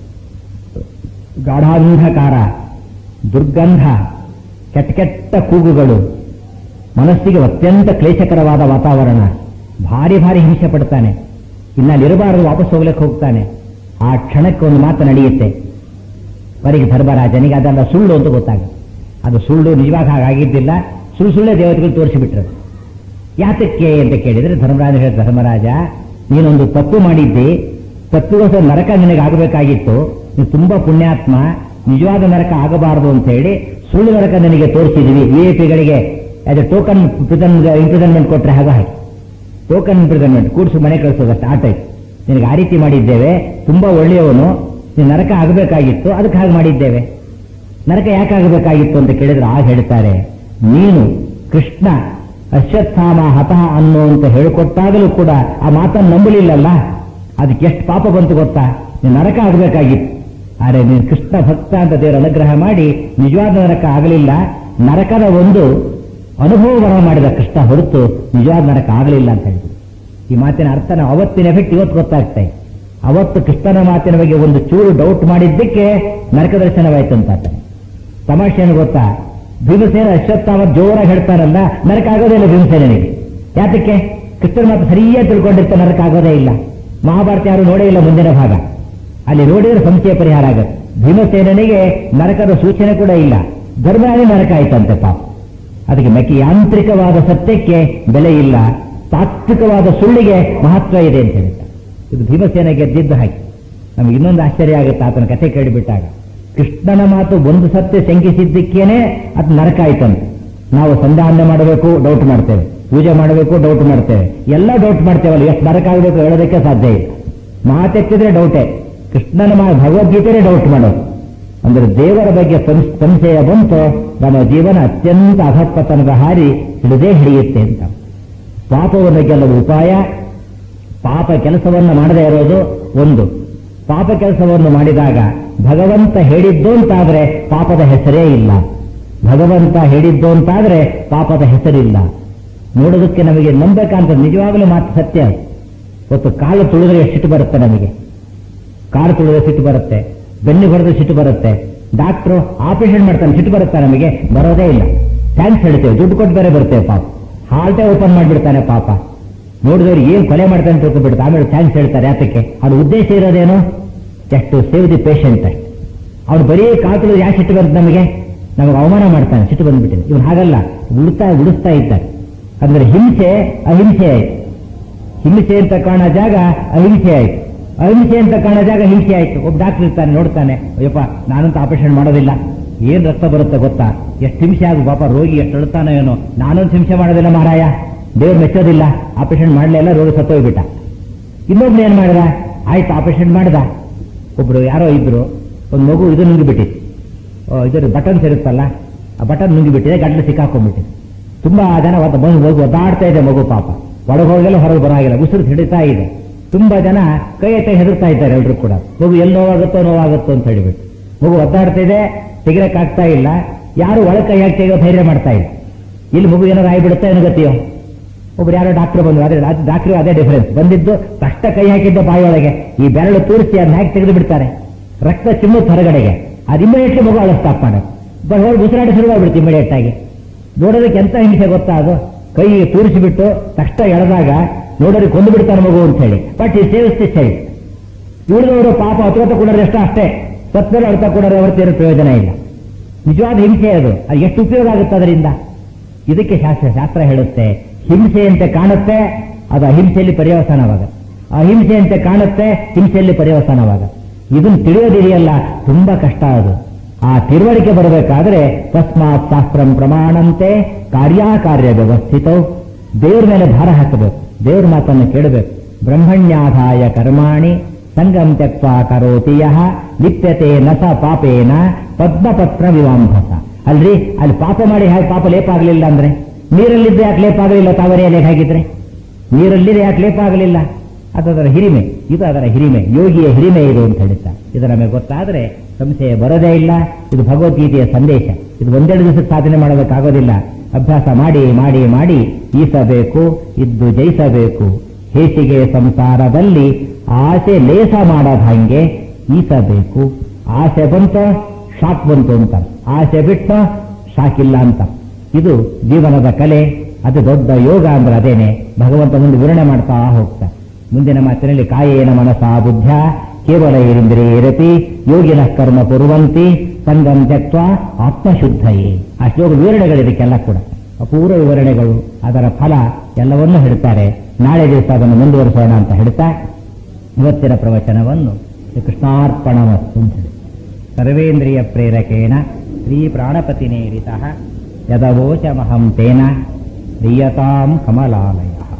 ಗಾಢಾಂಧಕಾರ ದುರ್ಗಂಧ ಕೆಟ್ಟ ಕೆಟ್ಟ ಕೂಗುಗಳು ಮನಸ್ಸಿಗೆ ಅತ್ಯಂತ ಕ್ಲೇಶಕರವಾದ ವಾತಾವರಣ ಭಾರಿ ಭಾರಿ ಹಿಂಸೆ ಪಡ್ತಾನೆ ಇನ್ನಲ್ಲಿರಬಾರದು ವಾಪಸ್ ಹೋಗ್ಲಿಕ್ಕೆ ಹೋಗ್ತಾನೆ ಆ ಕ್ಷಣಕ್ಕೆ ಒಂದು ಮಾತು ನಡೆಯುತ್ತೆ ಅವರಿಗೆ ಧರ್ಮರಾಜನಿಗೆ ಅದೆಲ್ಲ ಸುಳ್ಳು ಅಂತ ಗೊತ್ತಾಗುತ್ತೆ ಅದು ಸುಳ್ಳು ನಿಜವಾಗ ಹಾಗಾಗಿದ್ದಿಲ್ಲ ಸುಳ್ಳು ಸುಳ್ಳೆ ದೇವತೆಗಳು ತೋರಿಸಿಬಿಟ್ರು ಯಾತಕ್ಕೆ ಅಂತ ಕೇಳಿದ್ರೆ ಧರ್ಮರಾಜ ಹೇಳಿದ ಧರ್ಮರಾಜ ನೀನೊಂದು ತಪ್ಪು ಮಾಡಿದ್ದಿ ತಪ್ಪಿಗೋಸ್ಕರ ನರಕ ನಿನಗೆ ಆಗಬೇಕಾಗಿತ್ತು ನೀನು ತುಂಬಾ ಪುಣ್ಯಾತ್ಮ ನಿಜವಾದ ನರಕ ಆಗಬಾರದು ಅಂತ ಹೇಳಿ ಸುಳ್ಳು ನರಕ ನಿನಗೆ ತೋರಿಸಿದ್ವಿ ವಿ ಐ ಪಿಗಳಿಗೆ ಆಸ್ ಟೋಕನ್ ಇಂಪ್ರಿಸನ್ಮೆಂಟ್ ಕೊಟ್ಟರೆ ಹಾಗೆ ಹಾಕಿ ಟೋಕನ್ ಇಂಪ್ರಿಸನ್ಮೆಂಟ್ ಕೂಡಿಸಿ ಮನೆ ಕಳಿಸೋದಷ್ಟು ಆ ಟೈಪ್ ನಿನಗೆ ಆ ರೀತಿ ಮಾಡಿದ್ದೇವೆ ತುಂಬಾ ಒಳ್ಳೆಯವನು ನೀನು ನರಕ ಆಗಬೇಕಾಗಿತ್ತು ಅದಕ್ಕೆ ಹಾಗೆ ಮಾಡಿದ್ದೇವೆ ನರಕ ಯಾಕೆ ಆಗಬೇಕಾಗಿತ್ತು ಅಂತ ಕೇಳಿದ್ರೆ ಆಗ ಹೇಳ್ತಾರೆ ನೀನು ಕೃಷ್ಣ ಅಶ್ವತ್ಥಾಮ ಹತಃ ಅನ್ನೋ ಅಂತ ಹೇಳಿಕೊಟ್ಟಾಗಲೂ ಕೂಡ ಆ ಮಾತನ್ನು ನಂಬಲಿಲ್ಲಲ್ಲ ಅದಕ್ಕೆ ಎಷ್ಟು ಪಾಪ ಬಂತು ಗೊತ್ತಾ ನೀನು ನರಕ ಆಗಬೇಕಾಗಿತ್ತು ಆದರೆ ನೀನು ಕೃಷ್ಣ ಭಕ್ತ ಅಂತ ದೇವರ ಅನುಗ್ರಹ ಮಾಡಿ ನಿಜವಾದ ನರಕ ಆಗಲಿಲ್ಲ ನರಕದ ಒಂದು ಅನುಭವ ಬರ ಮಾಡಿದ ಕೃಷ್ಣ ಹೊರತು ನಿಜವಾದ ನರಕ ಆಗಲಿಲ್ಲ ಅಂತ ಹೇಳಿದ್ರು ಈ ಮಾತಿನ ಅರ್ಥನ ಅವತ್ತಿನ ಎಫೆಕ್ಟ್ ಇವತ್ತು ಗೊತ್ತಾಗ್ತಾ ಇದೆ ಅವತ್ತು ಕೃಷ್ಣನ ಮಾತಿನ ಬಗ್ಗೆ ಒಂದು ಚೂರು ಡೌಟ್ ಮಾಡಿದ್ದಕ್ಕೆ ನರಕ ದರ್ಶನವಾಯ್ತು ಅಂತ ಆತ. ತಮಾಷೆ ಏನು ಗೊತ್ತಾ ಭೀಮಸೇನ ಅಶ್ವತ್ಥಾಮ ಜೋರಾಗಿ ಹೇಳ್ತಾರಲ್ಲ ನರಕ ಆಗೋದೇ ಇಲ್ಲ ಭೀಮಸೇನಿಗೆ ಯಾತಕ್ಕೆ ಕೃಷ್ಣನ ಮಾತು ಸರಿಯಾಗಿ ತಿಳ್ಕೊಂಡಿರ್ತ ನರಕ ಆಗೋದೇ ಇಲ್ಲ ಮಹಾಭಾರತ ಯಾರು ನೋಡೇ ಇಲ್ಲ ಮುಂದಿನ ಭಾಗ ಅಲ್ಲಿ ನೋಡಿದ್ರೆ ಸಂಶಯ ಪರಿಹಾರ ಆಗುತ್ತೆ ಭೀಮಸೇನಿಗೆ ನರಕದ ಸೂಚನೆ ಕೂಡ ಇಲ್ಲ ಧರ್ಮರಾಜ ನರಕ ಆಯ್ತಂತೆ ಪಾಪ ಅದಕ್ಕೆ ಮೆಕ್ಕಿ ಯಾಂತ್ರಿಕವಾದ ಸತ್ಯಕ್ಕೆ ಬೆಲೆ ಇಲ್ಲ ತಾತ್ವಿಕವಾದ ಸುಳ್ಳಿಗೆ ಮಹತ್ವ ಇದೆ ಅಂತ ಹೇಳ್ತಾರೆ ಇದು ಭೀಮಸೇನ ಗೆದ್ದಿದ್ದು ಹಾಕಿ ನಮ್ಗೆ ಇನ್ನೊಂದು ಆಶ್ಚರ್ಯ ಆಗುತ್ತೆ ಆತನ ಕಥೆ ಕೇಳಿಬಿಟ್ಟಾಗ ಕೃಷ್ಣನ ಮಾತು ಒಂದು ಸತ್ಯ ಶಂಕಿಸಿದ್ದಕ್ಕೇನೆ ಅದು ನರಕ ಆಯ್ತಂತೆ ನಾವು ಸಂಧಾನ ಮಾಡಬೇಕು ಡೌಟ್ ಮಾಡ್ತೇವೆ ಪೂಜೆ ಮಾಡಬೇಕು ಡೌಟ್ ಮಾಡ್ತೇವೆ ಎಲ್ಲ ಡೌಟ್ ಮಾಡ್ತೇವಲ್ಲ ಎಷ್ಟು ನರಕ ಆಗಬೇಕು ಹೇಳೋದಕ್ಕೆ ಸಾಧ್ಯ ಇಲ್ಲ ಮಾತೆತ್ತಿದ್ರೆ ಡೌಟೇ ಕೃಷ್ಣನ ಮಾ ಭಗವದ್ಗೀತೆನೇ ಡೌಟ್ ಮಾಡೋದು ಅಂದ್ರೆ ದೇವರ ಬಗ್ಗೆ ಸಂಸ್- ಸಂಶಯ ಬಂತು ನಮ್ಮ ಜೀವನ ಅತ್ಯಂತ ಅಧಪತನದ ಹಾರಿ ಹಿಡಿದೇ ಹಿಡಿಯುತ್ತೆ ಅಂತ ಪಾಪವನ್ನು ಗೆಲ್ಲುವ ಉಪಾಯ ಪಾಪ ಕೆಲಸವನ್ನು ಮಾಡದೇ ಇರೋದು ಒಂದು ಪಾಪ ಕೆಲಸವನ್ನು ಮಾಡಿದಾಗ ಭಗವಂತ ಹೇಳಿದ್ದು ಅಂತಾದ್ರೆ ಪಾಪದ ಹೆಸರೇ ಇಲ್ಲ ಭಗವಂತ ಹೇಳಿದ್ದು ಅಂತಾದ್ರೆ ಪಾಪದ ಹೆಸರಿಲ್ಲ ನೋಡೋದಕ್ಕೆ ನಮಗೆ ನಂಬಬೇಕಂತ ನಿಜವಾಗಲೂ ಮಾತು ಸತ್ಯ ಇವತ್ತು ಕಾಲು ತುಳಿದ್ರೆ ಎಷ್ಟು ಸಿಟ್ಟು ಬರುತ್ತೆ ನಮಗೆ ಕಾಲು ತುಳಿದ್ರೆ ಸಿಟ್ಟು ಬರುತ್ತೆ ಬೆನ್ನಿ ಹೊಡೆದ್ರೆ ಸಿಟ್ಟು ಬರುತ್ತೆ ಡಾಕ್ಟ್ರು ಆಪರೇಷನ್ ಮಾಡ್ತಾನೆ ಸಿಟ್ಟು ಬರುತ್ತೆ ನಮಗೆ ಬರೋದೇ ಇಲ್ಲ ಥ್ಯಾಂಕ್ಸ್ ಹೇಳ್ತೇವೆ ದುಡ್ಡು ಕೊಟ್ಟು ಬೇರೆ ಬರ್ತೇವೆ ಪಾಪ ಹಾಲ್ಟೇ ಓಪನ್ ಮಾಡಿಬಿಡ್ತಾನೆ ಪಾಪ ನೋಡಿದವ್ರು ಏನ್ ಕೊಲೆ ಮಾಡ್ತಾನೆ ಅಂತ ತಿಳ್ಕೊಂಡ್ಬಿಡ್ತಾರೆ ಆಮೇಲೆ ಥ್ಯಾಂಕ್ಸ್ ಹೇಳ್ತಾರೆ ಯಾತಕ್ಕೆ ಅವ್ರ ಉದ್ದೇಶ ಇರೋದೇನು ಎಷ್ಟು ಸೇವ್ ದಿ ಪೇಷಂಟ್ ಅವ್ನು ಬರೀ ಕಾತುಳು ಯಾಕೆ ಸಿಟ್ಟು ಬರುತ್ತೆ ನಮಗೆ ನಮಗೆ ಅವಮಾನ ಮಾಡ್ತಾನೆ ಸಿಟ್ಟು ಬಂದ್ಬಿಟ್ಟಿದೆ ಇವನು ಹಾಗಲ್ಲ ಉಳಿತಾ ಉಳಿಸ್ತಾ ಇದ್ದಾರೆ ಅಂದ್ರೆ ಹಿಂಸೆ ಅಹಿಂಸೆ ಆಯ್ತು ಹಿಂಸೆ ಅಂತ ಕಾಣೋ ಜಾಗ ಅಹಿಂಸೆ ಆಯ್ತು ಅಹಿಂಸೆ ಅಂತ ಕಾಣೋ ಜಾಗ ಹಿಂಸೆ ಆಯ್ತು ಒಬ್ಬ ಡಾಕ್ಟರ್ ಇರ್ತಾನೆ ನೋಡ್ತಾನೆ ಅಯ್ಯಪ್ಪ ನಾನಂತ ಆಪರೇಷನ್ ಮಾಡೋದಿಲ್ಲ ಏನ್ ರಕ್ತ ಬರುತ್ತೆ ಗೊತ್ತಾ ಎಷ್ಟು ಹಿಂಸೆ ಆಗು ಪಾಪ ರೋಗಿ ಎಷ್ಟು ಅಳ್ತಾನೋ ಏನೋ ನಾನೊಂದು ಹಿಂಸೆ ಮಾಡೋದಿಲ್ಲ ಮಾರಾಯ ದೇವ್ರು ಮೆಚ್ಚೋದಿಲ್ಲ ಆಪರೇಷನ್ ಮಾಡಲಿಲ್ಲ ರೋಗಿ ಸತ್ತೋಗ್ಬಿಟ್ಟ ಇನ್ನೊಬ್ನು ಏನ್ ಮಾಡಿದ ಆಯ್ತು ಆಪರೇಷನ್ ಮಾಡ್ದ ಒಬ್ರು ಯಾರೋ ಇದ್ರು ಒಂದು ಮಗು ಇದು ನುಂಗಿಬಿಟ್ಟಿತ್ತು ಇದರ ಬಟನ್ಸ್ ಇರುತ್ತಲ್ಲ ಆ ಬಟನ್ ನುಂಗಿಬಿಟ್ಟಿದೆ ಗಂಟ್ಲು ಸಿಕ್ಕಾಕೊಂಡ್ಬಿಟ್ಟಿದೆ ತುಂಬಾ ಜನ ಒದ್ದ- ಮಗು ಮಗು ಒದ್ದಾಡ್ತಾ ಇದೆ ಮಗು ಪಾಪ ಒಳಗೆ ಹೋಗಲ್ಲ ಹೊರಗೆ ಬರಾಗಿಲ್ಲ ಉಸಿರು ಹಿಡಿತಾ ಇದೆ ತುಂಬಾ ಜನ ಕೈ ಎತ್ತ ಹೆದರ್ತಾ ಇದ್ದಾರೆ ಎಲ್ಲರೂ ಕೂಡ ಮಗು ಎಲ್ಲಿ ನೋವಾಗುತ್ತೋ ನೋವಾಗುತ್ತೋ ಅಂತ ಹೇಳಿಬಿಟ್ಟು ಮಗು ಒದ್ದಾಡ್ತಿದೆ ತೆಗಿರಕ್ಕಾಗ್ತಾ ಇಲ್ಲ ಯಾರು ಒಳ ಕೈ ಹಾಕಿ ತೆಗೆಯೋ ಧೈರ್ಯ ಮಾಡ್ತಾ ಇಲ್ಲ ಇಲ್ಲಿ ಮಗು ಏನಾರು ಆಗಿಬಿಡುತ್ತೋ ಏನೋ ಗತಿಯೋ ಒಬ್ರು ಯಾರೋ ಡಾಕ್ಟರ್ ಬಂದ್ರು ಅದೇ ಡಾಕ್ಟರ್ ಅದೇ ಡಿಫರೆನ್ಸ್ ಬಂದಿದ್ದು ಕಷ್ಟ ಕೈ ಹಾಕಿದ್ದ ಬಾಯಿಯೊಳಗೆ ಈ ಬೆರಳು ತೂರಿಸಿ ಅದನ್ನ ಹಾಕಿ ತೆಗೆದು ಬಿಡ್ತಾರೆ ರಕ್ತ ಚಿಮ್ಮುತ್ತೆ ಹೊರಗಡೆಗೆ ಅದು ಇಮಿಡಿಯೇಟ್ಲಿ ಮಗು ಅಳ ಸ್ಟಾಪ್ ಮಾಡೋದು ಬಟ್ ಹೋಗಿ ಉಸಿರಾಟ ಶುರುವಾಗ್ಬಿಡುತ್ತೆ ಇಮಿಡಿಯೇಟ್ ಆಗಿ ನೋಡೋದಕ್ಕೆ ಎಂತ ಹಿಂಸೆ ಗೊತ್ತಾ ಅದು ಕೈ ತೂರಿಸಿಬಿಟ್ಟು ತಕ್ಷಣ ಎಳೆದಾಗ ನೋಡೋರಿಗೆ ಕೊಂದು ಬಿಡ್ತಾರೆ ಮಗು ಅಂತ ಹೇಳಿ ಬಟ್ ಈ ಸೇವ್ಸ್ ದಿ ಚೈಲ್ಡ್ ಉಳಿದವರು ಪಾಪ ಹತ್ತೊತ್ತ ಕೊಡೋರು ಎಷ್ಟೋ ಅಷ್ಟೇ ಸತ್ಮೇಲೆ ಅರ್ಥ ಕೊಡೋರು ಹೊರತೇನು ಪ್ರಯೋಜನ ಇಲ್ಲ ನಿಜವಾದ ಹಿಂಸೆ ಅದು ಅದು ಎಷ್ಟು ಉಪಯೋಗ ಆಗುತ್ತೆ ಅದರಿಂದ ಇದಕ್ಕೆ ಶಾಸ್ತ್ರ ಶಾಸ್ತ್ರ ಹೇಳುತ್ತೆ ಹಿಂಸೆಯಂತೆ ಕಾಣುತ್ತೆ ಅದು ಅಹಿಂಸೆಯಲ್ಲಿ ಪರ್ಯವಸಾನವಾಗುತ್ತೆ ಅಹಿಂಸೆಯಂತೆ ಕಾಣುತ್ತೆ ಹಿಂಸೆಯಲ್ಲಿ ಪರ್ಯವಸಾನವಾಗುತ್ತೆ ಇದನ್ನು ತಿಳಿಯೋದಿದೆಯಲ್ಲ ತುಂಬಾ ಕಷ್ಟ ಅದು ಆ ತಿಳುವಳಿಕೆ ಬರಬೇಕಾದ್ರೆ ತಸ್ಮಾತ್ ಶಾಸ್ತ್ರಂ ಪ್ರಮಾಣಂತೆ ಕಾರ್ಯಾಕಾರ್ಯ ವ್ಯವಸ್ಥಿತ ದೇವ್ರ ಮೇಲೆ ಭಾರ ಹಾಕಬೇಕು ದೇವ್ರ ಮಾತನ್ನು ಕೇಳಬೇಕು ಬ್ರಹ್ಮಣ್ಯಾಧಾಯ ಕರ್ಮಾಣಿ ಸಂಗಂ ತ್ಯಕ್ತ ಕರೋತಿ ಯಹ ಲಿಪ್ಯತೆ ನಸ ಪಾಪೇನ ಪದ್ಮಪತ್ರ ವಿವಾಂಭಸ ಅಲ್ರಿ ಅಲ್ಲಿ ಪಾಪ ಮಾಡಿ ಹೇಗೆ ಪಾಪ ಲೇಪ ಆಗಲಿಲ್ಲ ಅಂದ್ರೆ ನೀರಲ್ಲಿದ್ದ ಯಾಕೆ ಲೇಪ ಆಗಲಿಲ್ಲ ತಾವರೇ ಲೇಖ ಹಾಕಿದ್ರೆ ನೀರಲ್ಲಿದೆ ಯಾಕೆ ಲೇಪ ಆಗಲಿಲ್ಲ ಅದು ಅದರ ಹಿರಿಮೆ ಇದು ಅದರ ಹಿರಿಮೆ ಯೋಗಿಯ ಹಿರಿಮೆ ಇದು ಅಂತ ಹೇಳ್ತಾ ಇದು ನಮಗೆ ಗೊತ್ತಾದ್ರೆ ಸಂಶಯ ಬರೋದೇ ಇಲ್ಲ ಇದು ಭಗವದ್ಗೀತೆಯ ಸಂದೇಶ ಇದು ಒಂದೆರಡು ದಿವಸ ಸಾಧನೆ ಮಾಡೋದಕ್ಕಾಗೋದಿಲ್ಲ ಅಭ್ಯಾಸ ಮಾಡಿ ಮಾಡಿ ಮಾಡಿ ಈಸಬೇಕು ಇದ್ದು ಜಯಿಸಬೇಕು ಹೇಸಿಗೆ ಸಂಸಾರದಲ್ಲಿ ಆಸೆ ಲೇಸ ಮಾಡದ ಹಂಗೆ ಈಸಬೇಕು ಆಸೆ ಬಂತ ಶಾಕ್ ಬಂತು ಅಂತ ಆಸೆ ಬಿಟ್ಟ ಶಾಕ್ ಇಲ್ಲ ಅಂತ ಇದು ಜೀವನದ ಕಲೆ ಅದು ದೊಡ್ಡ ಯೋಗ ಅಂದ್ರೆ ಅದೇನೆ ಭಗವಂತ ಮುಂದೆ ವಿವರಣೆ ಮಾಡ್ತಾ ಹೋಗ್ತಾ ಮುಂದಿನ ಮಾತಿನಲ್ಲಿ ಕಾಯೇನ ಮನಸ ಬುದ್ಧ ಕೇವಲ ಇಂದ್ರಿಯೇರತಿ ಯೋಗಿನ ಕರ್ಮ ಕುರುವಂತಿ ಸಂಗಂ ತ್ಯಕ್ತ ಆತ್ಮಶುದ್ಧಯೇ ಆ ಶ್ಲೋಕ ವಿವರಣೆಗಳು ಇದಕ್ಕೆಲ್ಲ ಕೂಡ ಅಪೂರ್ವ ವಿವರಣೆಗಳು ಅದರ ಫಲ ಎಲ್ಲವನ್ನೂ ಹೇಳ್ತಾರೆ ನಾಳೆ ದಿವಸ ಅದನ್ನು ಮುಂದುವರಿಸೋಣ ಅಂತ ಹೇಳ್ತಾ ಇವತ್ತಿನ ಪ್ರವಚನವನ್ನು ಕೃಷ್ಣಾರ್ಪಣಮಸ್ತು ಅಂತ ಹೇಳಿ ಸರ್ವೇಂದ್ರಿಯ ಪ್ರೇರಕೇಣ ಶ್ರೀ ಪ್ರಾಣಪತಿನೇರಿತ ಯದವೋಚಮಹಂ ತೇನ ಪ್ರಿಯತಾಂ ಕಮಲಾಲಯ